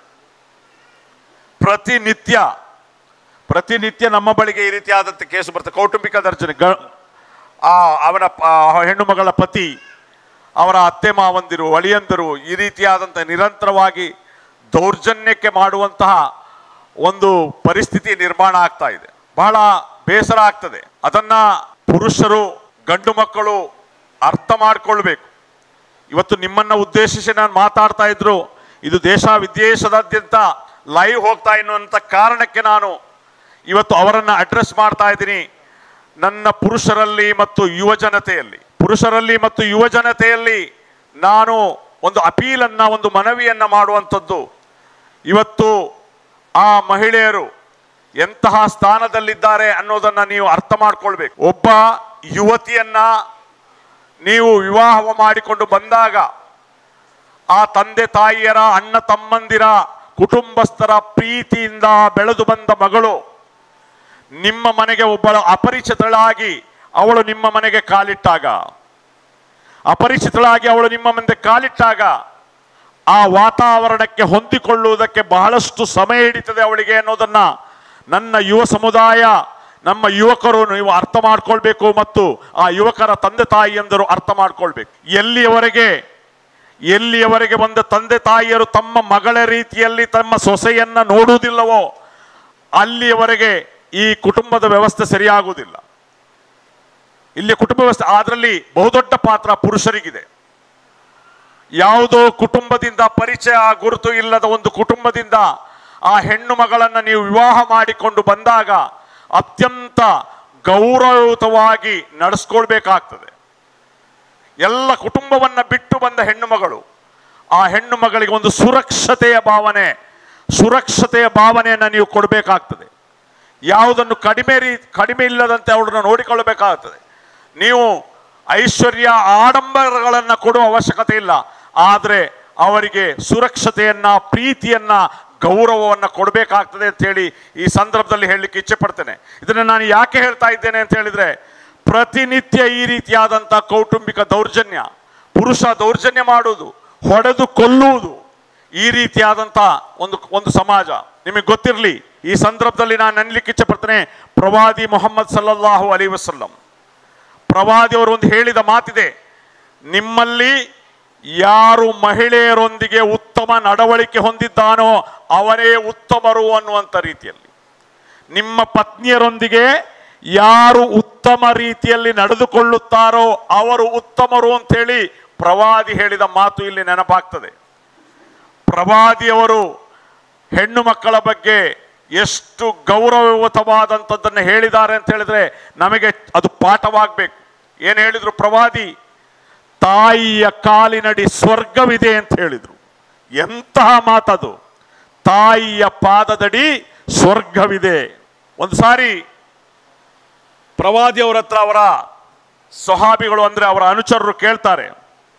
ಪ್ರತಿನಿತ್ಯ ಪ್ರತಿನಿತ್ಯ ನಮ್ಮ ಬಳಿಗೆ ಈ ರೀತಿಯಾದಂಥ ಕೇಸು ಬರ್ತದೆ ಕೌಟುಂಬಿಕ ದರ್ಜನೆ ಗ ಆ ಅವನ ಪ- ಆ ಹೆಣ್ಣು ಮಗಳ ಪತಿ ಅವರ ಅತ್ತೆ ಮಾವಂದಿರು ಅಳಿಯಂದರು ಈ ರೀತಿಯಾದಂಥ ನಿರಂತರವಾಗಿ ದೌರ್ಜನ್ಯಕ್ಕೆ ಮಾಡುವಂತಹ ಒಂದು ಪರಿಸ್ಥಿತಿ ನಿರ್ಮಾಣ ಆಗ್ತಾ ಇದೆ ಬಹಳ ಬೇಸರ ಆಗ್ತದೆ ಅದನ್ನ ಪುರುಷರು ಗಂಡು ಮಕ್ಕಳು ಅರ್ಥ ಮಾಡಿಕೊಳ್ಬೇಕು ಇವತ್ತು ನಿಮ್ಮನ್ನ ಉದ್ದೇಶಿಸಿ ನಾನು ಮಾತಾಡ್ತಾ ಇದ್ರು ಇದು ದೇಶ ವಿದೇಶದಾದ್ಯಂತ ಲೈವ್ ಹೋಗ್ತಾ ಅನ್ನುವಂಥ ಕಾರಣಕ್ಕೆ ನಾನು ಇವತ್ತು ಅವರನ್ನ ಅಡ್ರೆಸ್ ಮಾಡ್ತಾ ಇದ್ದೀನಿ ನನ್ನ ಪುರುಷರಲ್ಲಿ ಮತ್ತು ಯುವ ಜನತೆಯಲ್ಲಿ ಪುರುಷರಲ್ಲಿ ಮತ್ತು ಯುವ ಜನತೆಯಲ್ಲಿ ನಾನು ಒಂದು ಅಪೀಲನ್ನ ಒಂದು ಮನವಿಯನ್ನ ಮಾಡುವಂಥದ್ದು ಇವತ್ತು ಆ ಮಹಿಳೆಯರು ಎಂತಹ ಸ್ಥಾನದಲ್ಲಿದ್ದಾರೆ ಅನ್ನೋದನ್ನ ನೀವು ಅರ್ಥ ಮಾಡ್ಕೊಳ್ಬೇಕು ಒಬ್ಬ ಯುವತಿಯನ್ನ ನೀವು ವಿವಾಹ ಮಾಡಿಕೊಂಡು ಬಂದಾಗ ಆ ತಂದೆ ತಾಯಿಯರ ಅಣ್ಣ ತಮ್ಮಂದಿರ ಕುಟುಂಬಸ್ಥರ ಪ್ರೀತಿಯಿಂದ ಬೆಳೆದು ಬಂದ ಮಗಳು ನಿಮ್ಮ ಮನೆಗೆ ಒಬ್ಬಳ ಅಪರಿಚಿತಳಾಗಿ ಅವಳು ನಿಮ್ಮ ಮನೆಗೆ ಕಾಲಿಟ್ಟಾಗ ಅಪರಿಚಿತಳಾಗಿ ಅವಳು ನಿಮ್ಮ ಮುಂದೆ ಕಾಲಿಟ್ಟಾಗ ಆ ವಾತಾವರಣಕ್ಕೆ ಹೊಂದಿಕೊಳ್ಳುವುದಕ್ಕೆ ಬಹಳಷ್ಟು ಸಮಯ ಹಿಡಿತದೆ ಅವಳಿಗೆ ಅನ್ನೋದನ್ನ ನನ್ನ ಯುವ ಸಮುದಾಯ ನಮ್ಮ ಯುವಕರು ನೀವು ಅರ್ಥ ಮಾಡ್ಕೊಳ್ಬೇಕು ಮತ್ತು ಆ ಯುವಕರ ತಂದೆ ತಾಯಿಯಂದರು ಅರ್ಥ ಮಾಡ್ಕೊಳ್ಬೇಕು ಎಲ್ಲಿಯವರೆಗೆ ಎಲ್ಲಿಯವರೆಗೆ ಬಂದ ತಂದೆ ತಾಯಿಯರು ತಮ್ಮ ಮಗಳ ರೀತಿಯಲ್ಲಿ ತಮ್ಮ ಸೊಸೆಯನ್ನ ನೋಡುವುದಿಲ್ಲವೋ ಅಲ್ಲಿಯವರೆಗೆ ಈ ಕುಟುಂಬದ ವ್ಯವಸ್ಥೆ ಸರಿಯಾಗುವುದಿಲ್ಲ ಇಲ್ಲಿ ಕುಟುಂಬ ವ್ಯವಸ್ಥೆ ಅದರಲ್ಲಿ ಬಹುದೊಡ್ಡ ಪಾತ್ರ ಪುರುಷರಿಗಿದೆ ಯಾವುದೋ ಕುಟುಂಬದಿಂದ ಪರಿಚಯ ಗುರುತು ಇಲ್ಲದ ಒಂದು ಕುಟುಂಬದಿಂದ ಆ ಹೆಣ್ಣು ಮಗಳನ್ನು ನೀವು ವಿವಾಹ ಮಾಡಿಕೊಂಡು ಬಂದಾಗ ಅತ್ಯಂತ ಗೌರವಯುತವಾಗಿ ನಡೆಸ್ಕೊಳ್ಬೇಕಾಗ್ತದೆ ಎಲ್ಲ ಕುಟುಂಬವನ್ನ ಬಿಟ್ಟು ಬಂದ ಹೆಣ್ಣು ಮಗಳು ಆ ಹೆಣ್ಣು ಮಗಳಿಗೆ ಒಂದು ಸುರಕ್ಷತೆಯ ಭಾವನೆ ಸುರಕ್ಷತೆಯ ಭಾವನೆಯನ್ನು ನೀವು ಕೊಡಬೇಕಾಗ್ತದೆ ಯಾವುದನ್ನು ಕಡಿಮೆ ರೀ ಕಡಿಮೆ ಇಲ್ಲದಂತೆ ಅವಳನ್ನು ನೋಡಿಕೊಳ್ಳಬೇಕಾಗ್ತದೆ ನೀವು ಐಶ್ವರ್ಯ ಆಡಂಬರಗಳನ್ನು ಕೊಡುವ ಅವಶ್ಯಕತೆ ಇಲ್ಲ ಆದರೆ ಅವರಿಗೆ ಸುರಕ್ಷತೆಯನ್ನ ಪ್ರೀತಿಯನ್ನ ಗೌರವವನ್ನು ಕೊಡಬೇಕಾಗ್ತದೆ ಅಂತೇಳಿ ಈ ಸಂದರ್ಭದಲ್ಲಿ ಹೇಳಲಿಕ್ಕೆ ಇಚ್ಛೆ ಪಡ್ತೇನೆ ಇದನ್ನು ನಾನು ಯಾಕೆ ಹೇಳ್ತಾ ಇದ್ದೇನೆ ಅಂತ ಹೇಳಿದ್ರೆ ಪ್ರತಿನಿತ್ಯ ಈ ರೀತಿಯಾದಂಥ ಕೌಟುಂಬಿಕ ದೌರ್ಜನ್ಯ ಪುರುಷ ದೌರ್ಜನ್ಯ ಮಾಡುವುದು ಹೊಡೆದು ಕೊಲ್ಲುವುದು ಈ ರೀತಿಯಾದಂಥ ಒಂದು ಒಂದು ಸಮಾಜ ನಿಮಗೆ ಗೊತ್ತಿರಲಿ ಈ ಸಂದರ್ಭದಲ್ಲಿ ನಾನು ನನ್ಲಿಕ್ಕೆ ಇಚ್ಛೆ ಪಡ್ತೇನೆ ಪ್ರವಾದಿ ಮೊಹಮ್ಮದ್ ಸಲ್ಲಲ್ಲಾಹು ಅಲಿ ವಸಲ್ಲಂ ಪ್ರವಾದಿಯವರು ಒಂದು ಹೇಳಿದ ಮಾತಿದೆ ನಿಮ್ಮಲ್ಲಿ ಯಾರು ಮಹಿಳೆಯರೊಂದಿಗೆ ಉತ್ತಮ ನಡವಳಿಕೆ ಹೊಂದಿದ್ದಾನೋ ಅವರೇ ಉತ್ತಮರು ಅನ್ನುವಂಥ ರೀತಿಯಲ್ಲಿ ನಿಮ್ಮ ಪತ್ನಿಯರೊಂದಿಗೆ ಯಾರು ಉತ್ತಮ ರೀತಿಯಲ್ಲಿ ನಡೆದುಕೊಳ್ಳುತ್ತಾರೋ ಅವರು ಉತ್ತಮರು ಅಂತೇಳಿ ಪ್ರವಾದಿ ಹೇಳಿದ ಮಾತು ಇಲ್ಲಿ ನೆನಪಾಗ್ತದೆ ಪ್ರವಾದಿಯವರು ಹೆಣ್ಣು ಮಕ್ಕಳ ಬಗ್ಗೆ ಎಷ್ಟು ಗೌರವಯುತವಾದಂಥದ್ದನ್ನು ಹೇಳಿದ್ದಾರೆ ಅಂತ ಹೇಳಿದ್ರೆ ನಮಗೆ ಅದು ಪಾಠವಾಗಬೇಕು ಏನು ಹೇಳಿದ್ರು ಪ್ರವಾದಿ ತಾಯಿಯ ಕಾಲಿನಡಿ ಸ್ವರ್ಗವಿದೆ ಅಂತ ಹೇಳಿದ್ರು ಎಂತಹ ಮಾತದು ತಾಯಿಯ ಪಾದದಡಿ ಸ್ವರ್ಗವಿದೆ ಒಂದು ಸಾರಿ ಪ್ರವಾದಿಯವರ ಹತ್ರ ಅವರ ಸ್ವಹಾಬಿಗಳು ಅಂದ್ರೆ ಅವರ ಅನುಚರರು ಕೇಳ್ತಾರೆ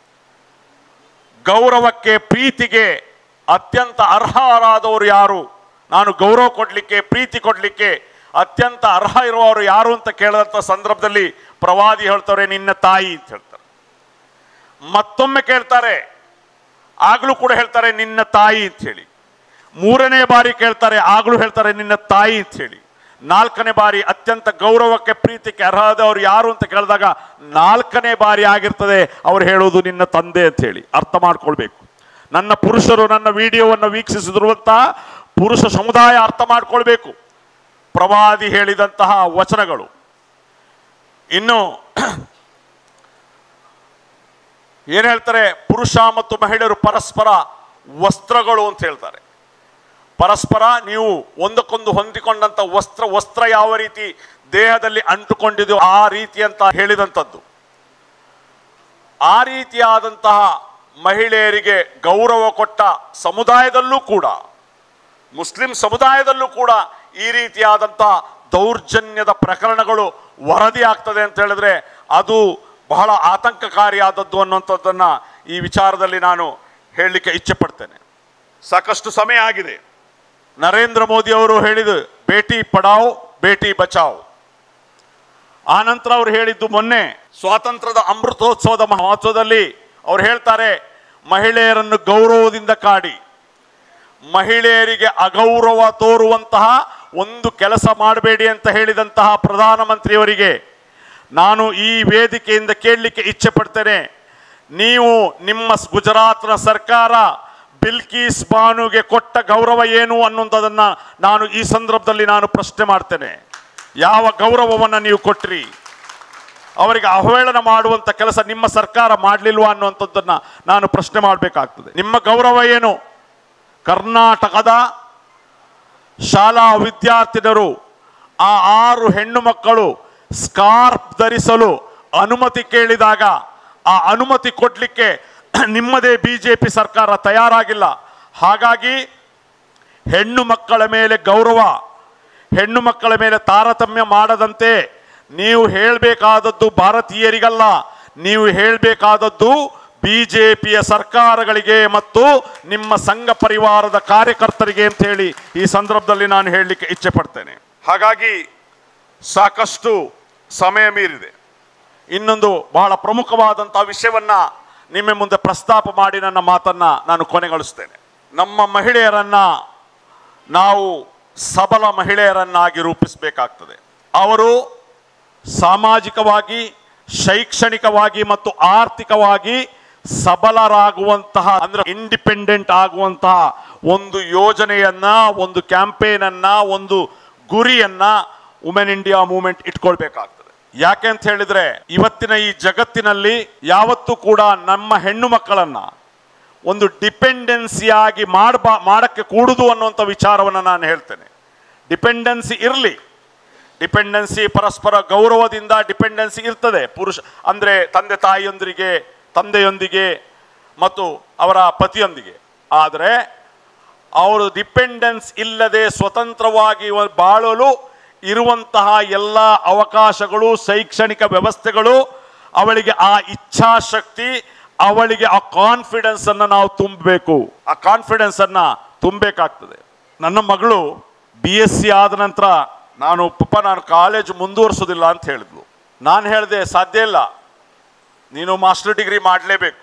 ಗೌರವಕ್ಕೆ ಪ್ರೀತಿಗೆ ಅತ್ಯಂತ ಅರ್ಹರಾದವರು ಯಾರು ನಾನು ಗೌರವ ಕೊಡಲಿಕ್ಕೆ ಪ್ರೀತಿ ಕೊಡಲಿಕ್ಕೆ ಅತ್ಯಂತ ಅರ್ಹ ಇರುವವರು ಯಾರು ಅಂತ ಕೇಳಿದಂಥ ಸಂದರ್ಭದಲ್ಲಿ ಪ್ರವಾದಿ ಹೇಳ್ತಾರೆ ನಿನ್ನ ತಾಯಿ ಅಂತ ಹೇಳ್ತಾರೆ ಮತ್ತೊಮ್ಮೆ ಕೇಳ್ತಾರೆ ಆಗ್ಲೂ ಕೂಡ ಹೇಳ್ತಾರೆ ನಿನ್ನ ತಾಯಿ ಅಂತ ಹೇಳಿ ಮೂರನೇ ಬಾರಿ ಕೇಳ್ತಾರೆ ಆಗ್ಲೂ ಹೇಳ್ತಾರೆ ನಿನ್ನ ತಾಯಿ ಅಂತ ಹೇಳಿ ನಾಲ್ಕನೇ ಬಾರಿ ಅತ್ಯಂತ ಗೌರವಕ್ಕೆ ಪ್ರೀತಿಗೆ ಅರ್ಹದವ್ರು ಯಾರು ಅಂತ ಕೇಳಿದಾಗ ನಾಲ್ಕನೇ ಬಾರಿ ಆಗಿರ್ತದೆ ಅವ್ರು ಹೇಳೋದು ನಿನ್ನ ತಂದೆ ಅಂತ ಹೇಳಿ ಅರ್ಥ ಮಾಡ್ಕೊಳ್ಬೇಕು ನನ್ನ ಪುರುಷರು ನನ್ನ ವಿಡಿಯೋವನ್ನು ವೀಕ್ಷಿಸಿದಿರುವಂತ ಪುರುಷ ಸಮುದಾಯ ಅರ್ಥ ಮಾಡ್ಕೊಳ್ಬೇಕು ಪ್ರವಾದಿ ಹೇಳಿದಂತಹ ವಚನಗಳು ಇನ್ನು ಏನ್ ಹೇಳ್ತಾರೆ ಪುರುಷ ಮತ್ತು ಮಹಿಳೆಯರು ಪರಸ್ಪರ ವಸ್ತ್ರಗಳು ಅಂತ ಹೇಳ್ತಾರೆ ಪರಸ್ಪರ ನೀವು ಒಂದಕ್ಕೊಂದು ಹೊಂದಿಕೊಂಡಂತ ವಸ್ತ್ರ ವಸ್ತ್ರ ಯಾವ ರೀತಿ ದೇಹದಲ್ಲಿ ಅಂಟುಕೊಂಡಿದೆಯೋ ಆ ರೀತಿ ಅಂತ ಹೇಳಿದಂಥದ್ದು ಆ ರೀತಿಯಾದಂತಹ ಮಹಿಳೆಯರಿಗೆ ಗೌರವ ಕೊಟ್ಟ ಸಮುದಾಯದಲ್ಲೂ ಕೂಡ ಮುಸ್ಲಿಂ ಸಮುದಾಯದಲ್ಲೂ ಕೂಡ ಈ ರೀತಿಯಾದಂಥ ದೌರ್ಜನ್ಯದ ಪ್ರಕರಣಗಳು ವರದಿ ಆಗ್ತದೆ ಅಂತ ಹೇಳಿದ್ರೆ ಅದು ಬಹಳ ಆತಂಕಕಾರಿಯಾದದ್ದು ಅನ್ನುವಂಥದ್ದನ್ನ ಈ ವಿಚಾರದಲ್ಲಿ ನಾನು ಹೇಳಲಿಕ್ಕೆ ಇಚ್ಛೆ ಪಡ್ತೇನೆ ಸಾಕಷ್ಟು ಸಮಯ ಆಗಿದೆ ನರೇಂದ್ರ ಮೋದಿ ಅವರು ಹೇಳಿದ ಬೇಟಿ ಪಡಾವ್ ಬೇಟಿ ಬಚಾವ್ ಆ ನಂತರ ಅವ್ರು ಹೇಳಿದ್ದು ಮೊನ್ನೆ ಸ್ವಾತಂತ್ರ್ಯದ ಅಮೃತೋತ್ಸವದ ಮಹೋತ್ಸವದಲ್ಲಿ ಅವ್ರು ಹೇಳ್ತಾರೆ ಮಹಿಳೆಯರನ್ನು ಗೌರವದಿಂದ ಕಾಡಿ ಮಹಿಳೆಯರಿಗೆ ಅಗೌರವ ತೋರುವಂತಹ ಒಂದು ಕೆಲಸ ಮಾಡಬೇಡಿ ಅಂತ ಹೇಳಿದಂತಹ ಪ್ರಧಾನಮಂತ್ರಿಯವರಿಗೆ ನಾನು ಈ ವೇದಿಕೆಯಿಂದ ಕೇಳಲಿಕ್ಕೆ ಇಚ್ಛೆ ಪಡ್ತೇನೆ ನೀವು ನಿಮ್ಮ ಸ್- ಗುಜರಾತ್ನ ಸರ್ಕಾರ ಬಿಲ್ಕೀಸ್ ಬಾನುಗೆ ಕೊಟ್ಟ ಗೌರವ ಏನು ಅನ್ನುವಂಥದ್ದನ್ನ ನಾನು ಈ ಸಂದರ್ಭದಲ್ಲಿ ನಾನು ಪ್ರಶ್ನೆ ಮಾಡ್ತೇನೆ ಯಾವ ಗೌರವವನ್ನು ನೀವು ಕೊಟ್ರಿ ಅವರಿಗೆ ಅವಹೇಳನ ಮಾಡುವಂತ ಕೆಲಸ ನಿಮ್ಮ ಸರ್ಕಾರ ಮಾಡಲಿಲ್ವಾ ಅನ್ನುವಂಥದ್ದನ್ನ ನಾನು ಪ್ರಶ್ನೆ ಮಾಡಬೇಕಾಗ್ತದೆ ನಿಮ್ಮ ಗೌರವ ಏನು ಕರ್ನಾಟಕದ ಶಾಲಾ ವಿದ್ಯಾರ್ಥಿನಿಯರು ಆ ಆರು ಹೆಣ್ಣು ಮಕ್ಕಳು ಸ್ಕಾರ್ಫ್ ಧರಿಸಲು ಅನುಮತಿ ಕೇಳಿದಾಗ ಆ ಅನುಮತಿ ಕೊಡಲಿಕ್ಕೆ ನಿಮ್ಮದೇ ಬಿಜೆಪಿ ಸರ್ಕಾರ ತಯಾರಾಗಿಲ್ಲ ಹಾಗಾಗಿ ಹೆಣ್ಣು ಮಕ್ಕಳ ಮೇಲೆ ಗೌರವ ಹೆಣ್ಣು ಮಕ್ಕಳ ಮೇಲೆ ತಾರತಮ್ಯ ಮಾಡದಂತೆ ನೀವು ಹೇಳಬೇಕಾದದ್ದು ಭಾರತೀಯರಿಗಲ್ಲ ನೀವು ಹೇಳಬೇಕಾದದ್ದು ಬಿಜೆಪಿಯ ಸರ್ಕಾರಗಳಿಗೆ ಮತ್ತು ನಿಮ್ಮ ಸಂಘ ಪರಿವಾರದ ಕಾರ್ಯಕರ್ತರಿಗೆ ಅಂತ ಹೇಳಿ ಈ ಸಂದರ್ಭದಲ್ಲಿ ನಾನು ಹೇಳಲಿಕ್ಕೆ ಇಚ್ಛೆ ಪಡ್ತೇನೆ ಹಾಗಾಗಿ ಸಾಕಷ್ಟು ಸಮಯ ಮೀರಿದೆ ಇನ್ನೊಂದು ಬಹಳ ಪ್ರಮುಖವಾದಂತಹ ವಿಷಯವನ್ನ ನಿಮ್ಮ ಮುಂದೆ ಪ್ರಸ್ತಾಪ ಮಾಡಿ ನನ್ನ ಮಾತನ್ನ ನಾನು ಕೊನೆಗೊಳಿಸ್ತೇನೆ ನಮ್ಮ ಮಹಿಳೆಯರನ್ನ ನಾವು ಸಬಲ ಮಹಿಳೆಯರನ್ನಾಗಿ ರೂಪಿಸಬೇಕಾಗ್ತದೆ ಅವರು ಸಾಮಾಜಿಕವಾಗಿ ಶೈಕ್ಷಣಿಕವಾಗಿ ಮತ್ತು ಆರ್ಥಿಕವಾಗಿ ಸಬಲರಾಗುವಂತಹ ಅಂದ್ರೆ ಇಂಡಿಪೆಂಡೆಂಟ್ ಆಗುವಂತಹ ಒಂದು ಯೋಜನೆಯನ್ನ ಒಂದು ಕ್ಯಾಂಪೇನ್ ಅನ್ನ ಒಂದು ಗುರಿಯನ್ನ ವುಮೆನ್ ಇಂಡಿಯಾ ಮೂವ್ಮೆಂಟ್ ಇಟ್ಕೊಳ್ಬೇಕಾಗ್ತದೆ ಯಾಕೆ ಅಂತ ಹೇಳಿದ್ರೆ ಇವತ್ತಿನ ಈ ಜಗತ್ತಿನಲ್ಲಿ ಯಾವತ್ತೂ ಕೂಡ ನಮ್ಮ ಹೆಣ್ಣು ಮಕ್ಕಳನ್ನ ಒಂದು ಡಿಪೆಂಡೆನ್ಸಿಯಾಗಿ ಮಾಡಬಾ ಮಾಡಕ್ಕೆ ಕೂಡುದು ಅನ್ನುವಂಥ ವಿಚಾರವನ್ನು ನಾನು ಹೇಳ್ತೇನೆ ಡಿಪೆಂಡೆನ್ಸಿ ಇರಲಿ ಡಿಪೆಂಡೆನ್ಸಿ ಪರಸ್ಪರ ಗೌರವದಿಂದ ಡಿಪೆಂಡೆನ್ಸಿ ಇರ್ತದೆ ಪುರುಷ ಅಂದರೆ ತಂದೆ ತಾಯಿಯೊಂದಿಗೆ ತಂದೆಯೊಂದಿಗೆ ಮತ್ತು ಅವರ ಪತಿಯೊಂದಿಗೆ ಆದರೆ ಅವರು ಡಿಪೆಂಡೆನ್ಸ್ ಇಲ್ಲದೆ ಸ್ವತಂತ್ರವಾಗಿ ವ- ಬಾಳಲು ಇರುವಂತಹ ಎಲ್ಲ ಅವಕಾಶಗಳು ಶೈಕ್ಷಣಿಕ ವ್ಯವಸ್ಥೆಗಳು ಅವಳಿಗೆ ಆ ಇಚ್ಛಾಶಕ್ತಿ ಅವಳಿಗೆ ಆ ಕಾನ್ಫಿಡೆನ್ಸ್ ಅನ್ನು ನಾವು ತುಂಬಬೇಕು ಆ ಕಾನ್ಫಿಡೆನ್ಸ್ ಅನ್ನ ತುಂಬಬೇಕಾಗ್ತದೆ ನನ್ನ ಮಗಳು ಬಿ ಎಸ್ ಸಿ ಆದ ನಂತರ ನಾನು ಪಪ್ಪ ನಾನು ಕಾಲೇಜ್ ಮುಂದುವರಿಸೋದಿಲ್ಲ ಅಂತ ಹೇಳಿದ್ಲು ನಾನು ಹೇಳಿದೆ ಸಾಧ್ಯ ಇಲ್ಲ ನೀನು ಮಾಸ್ಟರ್ ಡಿಗ್ರಿ ಮಾಡಲೇಬೇಕು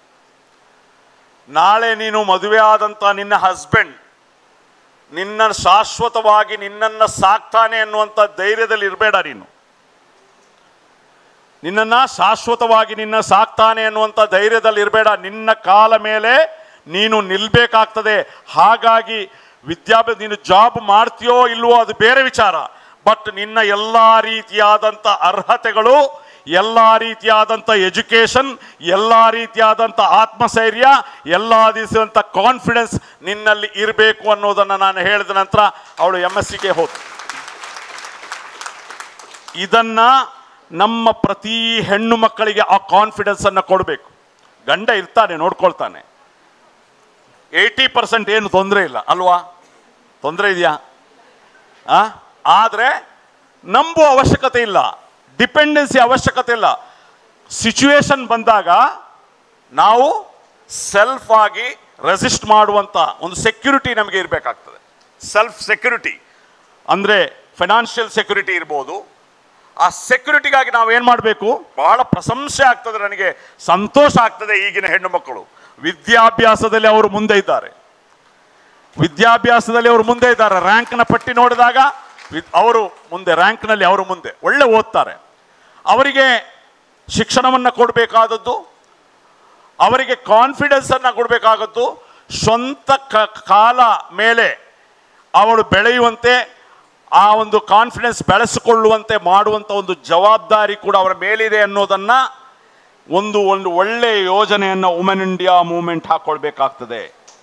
ನಾಳೆ ನೀನು ಮದುವೆ ಆದಂಥ ನಿನ್ನ ಹಸ್ಬೆಂಡ್ ನಿನ್ನ ಶಾಶ್ವತವಾಗಿ ನಿನ್ನನ್ನು ಸಾಕ್ತಾನೆ ಅನ್ನುವಂಥ ಧೈರ್ಯದಲ್ಲಿ ಇರಬೇಡ ನೀನು ನಿನ್ನನ್ನು ಶಾಶ್ವತವಾಗಿ ನಿನ್ನ ಸಾಕ್ತಾನೆ ಅನ್ನುವಂಥ ಧೈರ್ಯದಲ್ಲಿ ಇರಬೇಡ ನಿನ್ನ ಕಾಲ ಮೇಲೆ ನೀನು ನಿಲ್ಬೇಕಾಗ್ತದೆ ಹಾಗಾಗಿ ವಿದ್ಯಾಭ್ಯಾಸ ನೀನು ಜಾಬ್ ಮಾಡ್ತೀಯೋ ಇಲ್ವೋ ಅದು ಬೇರೆ ವಿಚಾರ ಬಟ್ ನಿನ್ನ ಎಲ್ಲ ರೀತಿಯಾದಂಥ ಅರ್ಹತೆಗಳು ಎಲ್ಲ ರೀತಿಯಾದಂಥ ಎಜುಕೇಷನ್ ಎಲ್ಲ ರೀತಿಯಾದಂಥ ಆತ್ಮಸ್ಥೈರ್ಯ ಎಲ್ಲ ರೀತಿಯಾದಂಥ ಕಾನ್ಫಿಡೆನ್ಸ್ ನಿನ್ನಲ್ಲಿ ಇರಬೇಕು ಅನ್ನೋದನ್ನು ನಾನು ಹೇಳಿದ ನಂತರ ಅವಳು ಎಮ್ ಎಸ್ ಸಿಗೆ ಹೋದ ಇದನ್ನ ನಮ್ಮ ಪ್ರತಿ ಹೆಣ್ಣು ಮಕ್ಕಳಿಗೆ ಆ ಕಾನ್ಫಿಡೆನ್ಸ್ ಅನ್ನ ಕೊಡಬೇಕು ಗಂಡ ಇರ್ತಾನೆ ನೋಡ್ಕೊಳ್ತಾನೆ ಏಯ್ಟಿ ಪರ್ಸೆಂಟ್ ಏನು ತೊಂದರೆ ಇಲ್ಲ ಅಲ್ವಾ ತೊಂದರೆ ಇದೆಯಾ ಆ ಆದರೆ ನಂಬುವ ಅವಶ್ಯಕತೆ ಇಲ್ಲ ಡಿಪೆಂಡೆನ್ಸಿ ಅವಶ್ಯಕತೆ ಇಲ್ಲ ಸಿಚುವೇಶನ್ ಬಂದಾಗ ನಾವು ಸೆಲ್ಫ್ ಆಗಿ ರೆಸಿಸ್ಟ್ ಮಾಡುವಂಥ ಒಂದು ಸೆಕ್ಯೂರಿಟಿ ನಮಗೆ ಇರಬೇಕಾಗ್ತದೆ ಸೆಲ್ಫ್ ಸೆಕ್ಯೂರಿಟಿ ಅಂದರೆ ಫೈನಾನ್ಷಿಯಲ್ ಸೆಕ್ಯೂರಿಟಿ ಇರ್ಬೋದು ಆ ಸೆಕ್ಯೂರಿಟಿಗಾಗಿ ನಾವು ಏನು ಮಾಡಬೇಕು ಬಹಳ ಪ್ರಶಂಸೆ ಆಗ್ತದೆ ನನಗೆ ಸಂತೋಷ ಆಗ್ತದೆ ಈಗಿನ ಹೆಣ್ಣು ಮಕ್ಕಳು ವಿದ್ಯಾಭ್ಯಾಸದಲ್ಲಿ ಅವರು ಮುಂದೆ ಇದ್ದಾರೆ ವಿದ್ಯಾಭ್ಯಾಸದಲ್ಲಿ ಅವರು ಮುಂದೆ ಇದ್ದಾರೆ ರ್ಯಾಂಕ್ನ ಪಟ್ಟಿ ನೋಡಿದಾಗ ವಿ- ಅವರು ಮುಂದೆ ರ್ಯಾಂಕ್ನಲ್ಲಿ ಅವರು ಮುಂದೆ ಒಳ್ಳೆ ಓದ್ತಾರೆ ಅವರಿಗೆ ಶಿಕ್ಷಣವನ್ನು ಕೊಡಬೇಕಾದದ್ದು ಅವರಿಗೆ ಕಾನ್ಫಿಡೆನ್ಸ್ ಅನ್ನ ಕೊಡಬೇಕಾಗದ್ದು ಸ್ವಂತ ಕ- ಕಾಲ ಮೇಲೆ ಅವಳು ಬೆಳೆಯುವಂತೆ ಆ ಒಂದು ಕಾನ್ಫಿಡೆನ್ಸ್ ಬೆಳೆಸಿಕೊಳ್ಳುವಂತೆ ಮಾಡುವಂಥ ಒಂದು ಜವಾಬ್ದಾರಿ ಕೂಡ ಅವರ ಮೇಲಿದೆ ಅನ್ನೋದನ್ನ ಒಂದು ಒಂದು ಒಳ್ಳೆಯ ಯೋಜನೆಯನ್ನು ವುಮೆನ್ ಇಂಡಿಯಾ ಮೂವ್ಮೆಂಟ್ ಹಾಕೊಳ್ಬೇಕಾಗ್ತದೆ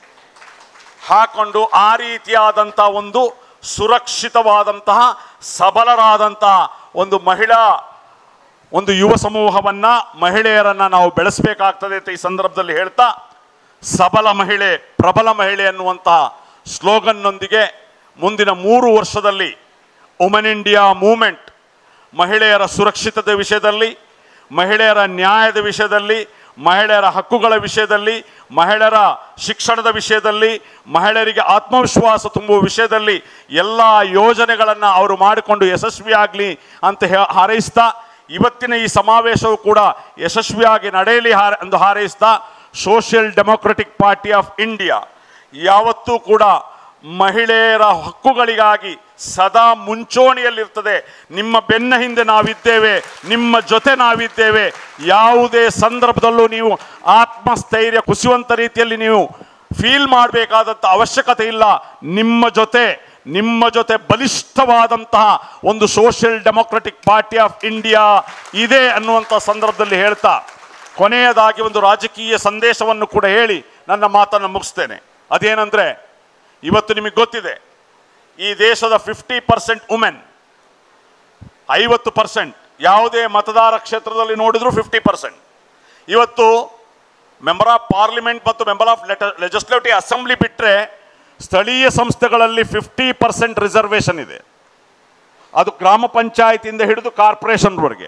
ಹಾಕೊಂಡು ಆ ರೀತಿಯಾದಂಥ ಒಂದು ಸುರಕ್ಷಿತವಾದಂತಹ ಸಬಲರಾದಂತಹ ಒಂದು ಮಹಿಳಾ ಒಂದು ಯುವ ಸಮೂಹವನ್ನ ಮಹಿಳೆಯರನ್ನ ನಾವು ಬೆಳೆಸಬೇಕಾಗ್ತದೆ ಅಂತ ಈ ಸಂದರ್ಭದಲ್ಲಿ ಹೇಳ್ತಾ ಸಬಲ ಮಹಿಳೆ ಪ್ರಬಲ ಮಹಿಳೆ ಅನ್ನುವಂತಹ ಸ್ಲೋಗನ್ನೊಂದಿಗೆ ಮುಂದಿನ ಮೂರು ವರ್ಷದಲ್ಲಿ ವುಮೆನ್ ಇಂಡಿಯಾ ಮೂವ್ಮೆಂಟ್ ಮಹಿಳೆಯರ ಸುರಕ್ಷಿತತೆ ವಿಷಯದಲ್ಲಿ ಮಹಿಳೆಯರ ನ್ಯಾಯದ ವಿಷಯದಲ್ಲಿ ಮಹಿಳೆಯರ ಹಕ್ಕುಗಳ ವಿಷಯದಲ್ಲಿ ಮಹಿಳೆಯರ ಶಿಕ್ಷಣದ ವಿಷಯದಲ್ಲಿ ಮಹಿಳೆಯರಿಗೆ ಆತ್ಮವಿಶ್ವಾಸ ತುಂಬುವ ವಿಷಯದಲ್ಲಿ ಎಲ್ಲ ಯೋಜನೆಗಳನ್ನು ಅವರು ಮಾಡಿಕೊಂಡು ಯಶಸ್ವಿಯಾಗಲಿ ಅಂತ ಹೇ- ಹಾರೈಸ್ತಾ ಇವತ್ತಿನ ಈ ಸಮಾವೇಶವು ಕೂಡ ಯಶಸ್ವಿಯಾಗಿ ನಡೆಯಲಿ ಹಾರ ಎಂದು ಹಾರೈಸ್ತಾ Social Democratic Party of India ಯಾವತ್ತೂ ಕೂಡ ಮಹಿಳೆಯರ ಹಕ್ಕುಗಳಿಗಾಗಿ ಸದಾ ಮುಂಚೂಣಿಯಲ್ಲಿರ್ತದೆ ನಿಮ್ಮ ಬೆನ್ನ ಹಿಂದೆ ನಾವಿದ್ದೇವೆ ನಿಮ್ಮ ಜೊತೆ ನಾವಿದ್ದೇವೆ ಯಾವುದೇ ಸಂದರ್ಭದಲ್ಲೂ ನೀವು ಆತ್ಮಸ್ಥೈರ್ಯ ಕುಸಿಯುವಂಥ ರೀತಿಯಲ್ಲಿ ನೀವು ಫೀಲ್ ಮಾಡಬೇಕಾದಂಥ ಅವಶ್ಯಕತೆ ಇಲ್ಲ ನಿಮ್ಮ ಜೊತೆ ನಿಮ್ಮ ಜೊತೆ ಬಲಿಷ್ಠವಾದಂತಹ ಒಂದು Social Democratic Party of India ಇದೆ ಅನ್ನುವಂಥ ಸಂದರ್ಭದಲ್ಲಿ ಹೇಳ್ತಾ ಕೊನೆಯದಾಗಿ ಒಂದು ರಾಜಕೀಯ ಸಂದೇಶವನ್ನು ಕೂಡ ಹೇಳಿ ನನ್ನ ಮಾತನ್ನು ಮುಗಿಸ್ತೇನೆ ಅದೇನೆಂದರೆ ಇವತ್ತು ನಿಮಗೆ ಗೊತ್ತಿದೆ ಈ ದೇಶದ ಫಿಫ್ಟಿ ಪರ್ಸೆಂಟ್ ವುಮೆನ್ ಐವತ್ತು ಪರ್ಸೆಂಟ್ ಯಾವುದೇ ಮತದಾರ ಕ್ಷೇತ್ರದಲ್ಲಿ ನೋಡಿದ್ರು ಫಿಫ್ಟಿ ಪರ್ಸೆಂಟ್ ಇವತ್ತು ಮೆಂಬರ್ ಆಫ್ ಪಾರ್ಲಿಮೆಂಟ್ ಮತ್ತು ಮೆಂಬರ್ ಆಫ್ ಲೆಜಿಸ್ಲೇಟಿವ್ ಅಸೆಂಬ್ಲಿ ಬಿಟ್ಟರೆ ಸ್ಥಳೀಯ ಸಂಸ್ಥೆಗಳಲ್ಲಿ ಫಿಫ್ಟಿ ಪರ್ಸೆಂಟ್ ರಿಸರ್ವೇಷನ್ ಇದೆ ಅದು ಗ್ರಾಮ ಪಂಚಾಯತಿಯಿಂದ ಹಿಡಿದು ಕಾರ್ಪೊರೇಷನ್ವರೆಗೆ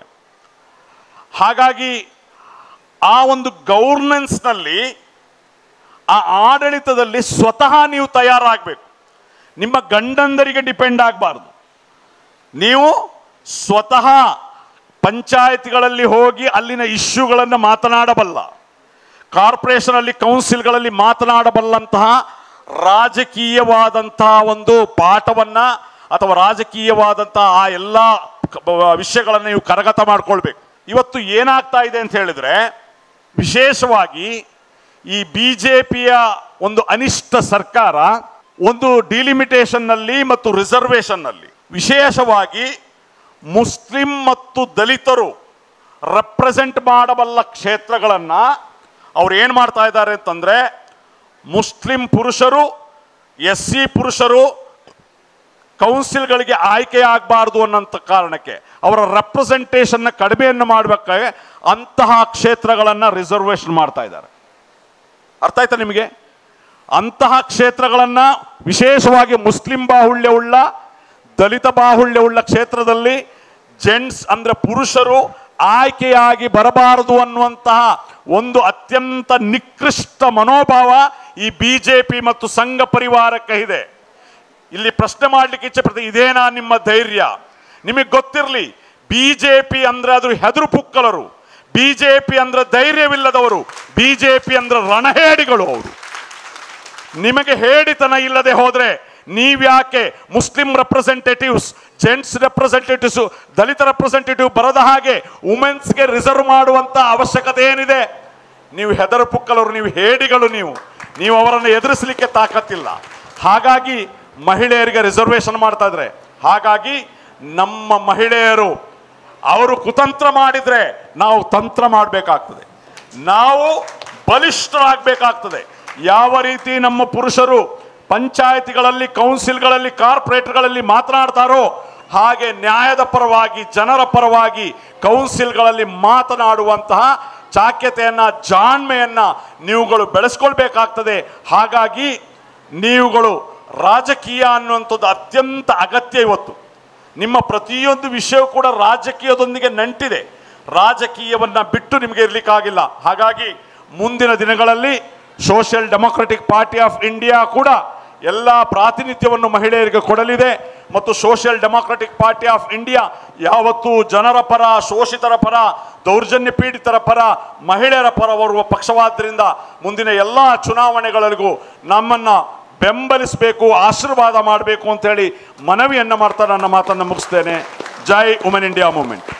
ಹಾಗಾಗಿ ಆ ಒಂದು ಗೌರ್ನೆನ್ಸ್ನಲ್ಲಿ ಆ ಆಡಳಿತದಲ್ಲಿ ಸ್ವತಃ ನೀವು ತಯಾರಾಗಬೇಕು ನಿಮ್ಮ ಗಂಡಂದರಿಗೆ ಡಿಪೆಂಡ್ ಆಗಬಾರ್ದು ನೀವು ಸ್ವತಃ ಪಂಚಾಯತ್ಗಳಲ್ಲಿ ಹೋಗಿ ಅಲ್ಲಿನ ಇಶ್ಯೂಗಳನ್ನು ಮಾತನಾಡಬಲ್ಲ ಕಾರ್ಪೊರೇಷನಲ್ಲಿ ಕೌನ್ಸಿಲ್ಗಳಲ್ಲಿ ಮಾತನಾಡಬಲ್ಲಂತಹ ರಾಜಕೀಯವಾದಂತಹ ಒಂದು ಪಾಠವನ್ನ ಅಥವಾ ರಾಜಕೀಯವಾದಂತಹ ಆ ಎಲ್ಲ ವಿಷಯಗಳನ್ನು ನೀವು ಕರಗತ ಮಾಡ್ಕೊಳ್ಬೇಕು ಇವತ್ತು ಏನಾಗ್ತಾ ಇದೆ ಅಂತ ಹೇಳಿದ್ರೆ ವಿಶೇಷವಾಗಿ ಈ ಬಿ ಜೆ ಪಿಯ ಒಂದು ಅನಿಷ್ಟ ಸರ್ಕಾರ ಒಂದು ಡಿಲಿಮಿಟೇಷನ್ನಲ್ಲಿ ಮತ್ತು ರಿಸರ್ವೇಷನ್ನಲ್ಲಿ ವಿಶೇಷವಾಗಿ ಮುಸ್ಲಿಂ ಮತ್ತು ದಲಿತರು ರೆಪ್ರೆಸೆಂಟ್ ಮಾಡಬಲ್ಲ ಕ್ಷೇತ್ರಗಳನ್ನು ಅವ್ರು ಏನು ಮಾಡ್ತಾ ಇದ್ದಾರೆ ಅಂತಂದರೆ ಮುಸ್ಲಿಂ ಪುರುಷರು ಎಸ್ ಸಿ ಪುರುಷರು ಕೌನ್ಸಿಲ್ಗಳಿಗೆ ಆಯ್ಕೆ ಆಗಬಾರ್ದು ಅನ್ನೋಂಥ ಕಾರಣಕ್ಕೆ ಅವರ ರೆಪ್ರೆಸೆಂಟೇಷನ್ನ ಕಡಿಮೆಯನ್ನು ಮಾಡಬೇಕಾದ್ರೆ ಅಂತಹ ಕ್ಷೇತ್ರಗಳನ್ನು ರಿಸರ್ವೇಷನ್ ಮಾಡ್ತಾ ಇದ್ದಾರೆ ಅರ್ಥ ಆಯ್ತಾ ನಿಮಗೆ ಅಂತಹ ಕ್ಷೇತ್ರಗಳನ್ನು ವಿಶೇಷವಾಗಿ ಮುಸ್ಲಿಂ ಬಾಹುಳ್ಯವುಳ್ಳ ದಲಿತ ಬಾಹುಳ್ಯವುಳ್ಳ ಕ್ಷೇತ್ರದಲ್ಲಿ ಜೆಂಟ್ಸ್ ಅಂದರೆ ಪುರುಷರು ಆಯ್ಕೆಯಾಗಿ ಬರಬಾರದು ಅನ್ನುವಂತಹ ಒಂದು ಅತ್ಯಂತ ನಿಕೃಷ್ಟ ಮನೋಭಾವ ಈ ಬಿ ಜೆ ಪಿ ಮತ್ತು ಸಂಘ ಪರಿವಾರಕ್ಕೆ ಇದೆ ಇಲ್ಲಿ ಪ್ರಶ್ನೆ ಮಾಡ್ಲಿಕ್ಕೆ ಇಚ್ಛೆ ಪಡ್ತೀನಿ ಇದೇನಾ ನಿಮ್ಮ ಧೈರ್ಯ ನಿಮಗೆ ಗೊತ್ತಿರಲಿ ಬಿ ಜೆ ಪಿ ಅಂದ್ರೆ ಅದು ಹೆದರು ಪುಕ್ಕಲರು ಬಿ ಜೆ ಪಿ ಅಂದ್ರೆ ಧೈರ್ಯವಿಲ್ಲದವರು ಬಿ ಜೆ ಪಿ ಅಂದ್ರೆ ರಣಹೇಡಿಗಳು ಅವರು ನಿಮಗೆ ಹೇಡಿತನ ಇಲ್ಲದೆ ಹೋದ್ರೆ ನೀವ್ಯಾಕೆ Muslim representatives gents representatives Dalit representative ಬರದ ಹಾಗೆ ವುಮೆನ್ಸ್ಗೆ ರಿಸರ್ವ್ ಮಾಡುವಂತ ಅವಶ್ಯಕತೆ ಏನಿದೆ ನೀವು ಹೆದರು ಪುಕ್ಕಲರು ನೀವು ಹೇಡಿಗಳು ನೀವು ನೀವು ಅವರನ್ನು ಎದುರಿಸಲಿಕ್ಕೆ ತಾಕತ್ತಿಲ್ಲ ಹಾಗಾಗಿ ಮಹಿಳೆಯರಿಗೆ ರಿಸರ್ವೇಷನ್ ಮಾಡ್ತಾ ಇದ್ರೆ ಹಾಗಾಗಿ ನಮ್ಮ ಮಹಿಳೆಯರು ಅವರು ಕುತಂತ್ರ ಮಾಡಿದ್ರೆ ನಾವು ತಂತ್ರ ಮಾಡಬೇಕಾಗ್ತದೆ ನಾವು ಬಲಿಷ್ಠರಾಗಬೇಕಾಗ್ತದೆ ಯಾವ ರೀತಿ ನಮ್ಮ ಪುರುಷರು ಪಂಚಾಯತಿಗಳಲ್ಲಿ ಕೌನ್ಸಿಲ್ಗಳಲ್ಲಿ ಕಾರ್ಪೊರೇಟ್ಗಳಲ್ಲಿ ಮಾತನಾಡ್ತಾರೋ ಹಾಗೆ ನ್ಯಾಯದ ಪರವಾಗಿ ಜನರ ಪರವಾಗಿ ಕೌನ್ಸಿಲ್ಗಳಲ್ಲಿ ಮಾತನಾಡುವಂತಹ ಚಾಕ್ಯತೆಯನ್ನ ಜಾಣ್ಮೆಯನ್ನ ನೀವುಗಳು ಬೆಳೆಸ್ಕೊಳ್ಬೇಕಾಗ್ತದೆ ಹಾಗಾಗಿ ನೀವುಗಳು ರಾಜಕೀಯ ಅನ್ನುವಂಥದ್ದು ಅತ್ಯಂತ ಅಗತ್ಯ ಇವತ್ತು ನಿಮ್ಮ ಪ್ರತಿಯೊಂದು ವಿಷಯವೂ ಕೂಡ ರಾಜಕೀಯದೊಂದಿಗೆ ನಂಟಿದೆ ರಾಜಕೀಯವನ್ನ ಬಿಟ್ಟು ನಿಮಗೆ ಇರ್ಲಿಕ್ಕಾಗಿಲ್ಲ ಹಾಗಾಗಿ ಮುಂದಿನ ದಿನಗಳಲ್ಲಿ Social Democratic Party of India ಕೂಡ ಎಲ್ಲ ಪ್ರಾತಿನಿಧ್ಯವನ್ನು ಮಹಿಳೆಯರಿಗೆ ಕೊಡಲಿದೆ ಮತ್ತು Social Democratic Party of India ಯಾವತ್ತೂ ಜನರ ಪರ ಶೋಷಿತರ ಪರ ದೌರ್ಜನ್ಯ ಪೀಡಿತರ ಪರ ಮಹಿಳೆಯರ ಪರ ಬರುವ ಪಕ್ಷವಾದ್ದರಿಂದ ಮುಂದಿನ ಎಲ್ಲ ಚುನಾವಣೆಗಳಿಗೂ ನಮ್ಮನ್ನ ಬೆಂಬಲಿಸಬೇಕು ಆಶೀರ್ವಾದ ಮಾಡಬೇಕು ಅಂತೇಳಿ ಮನವಿಯನ್ನು ಮಾಡ್ತಾ ನನ್ನ ಮಾತನ್ನು ಮುಗಿಸ್ತೇನೆ ಜೈ ವುಮೆನ್ ಇಂಡಿಯಾ ಮೂವ್ಮೆಂಟ್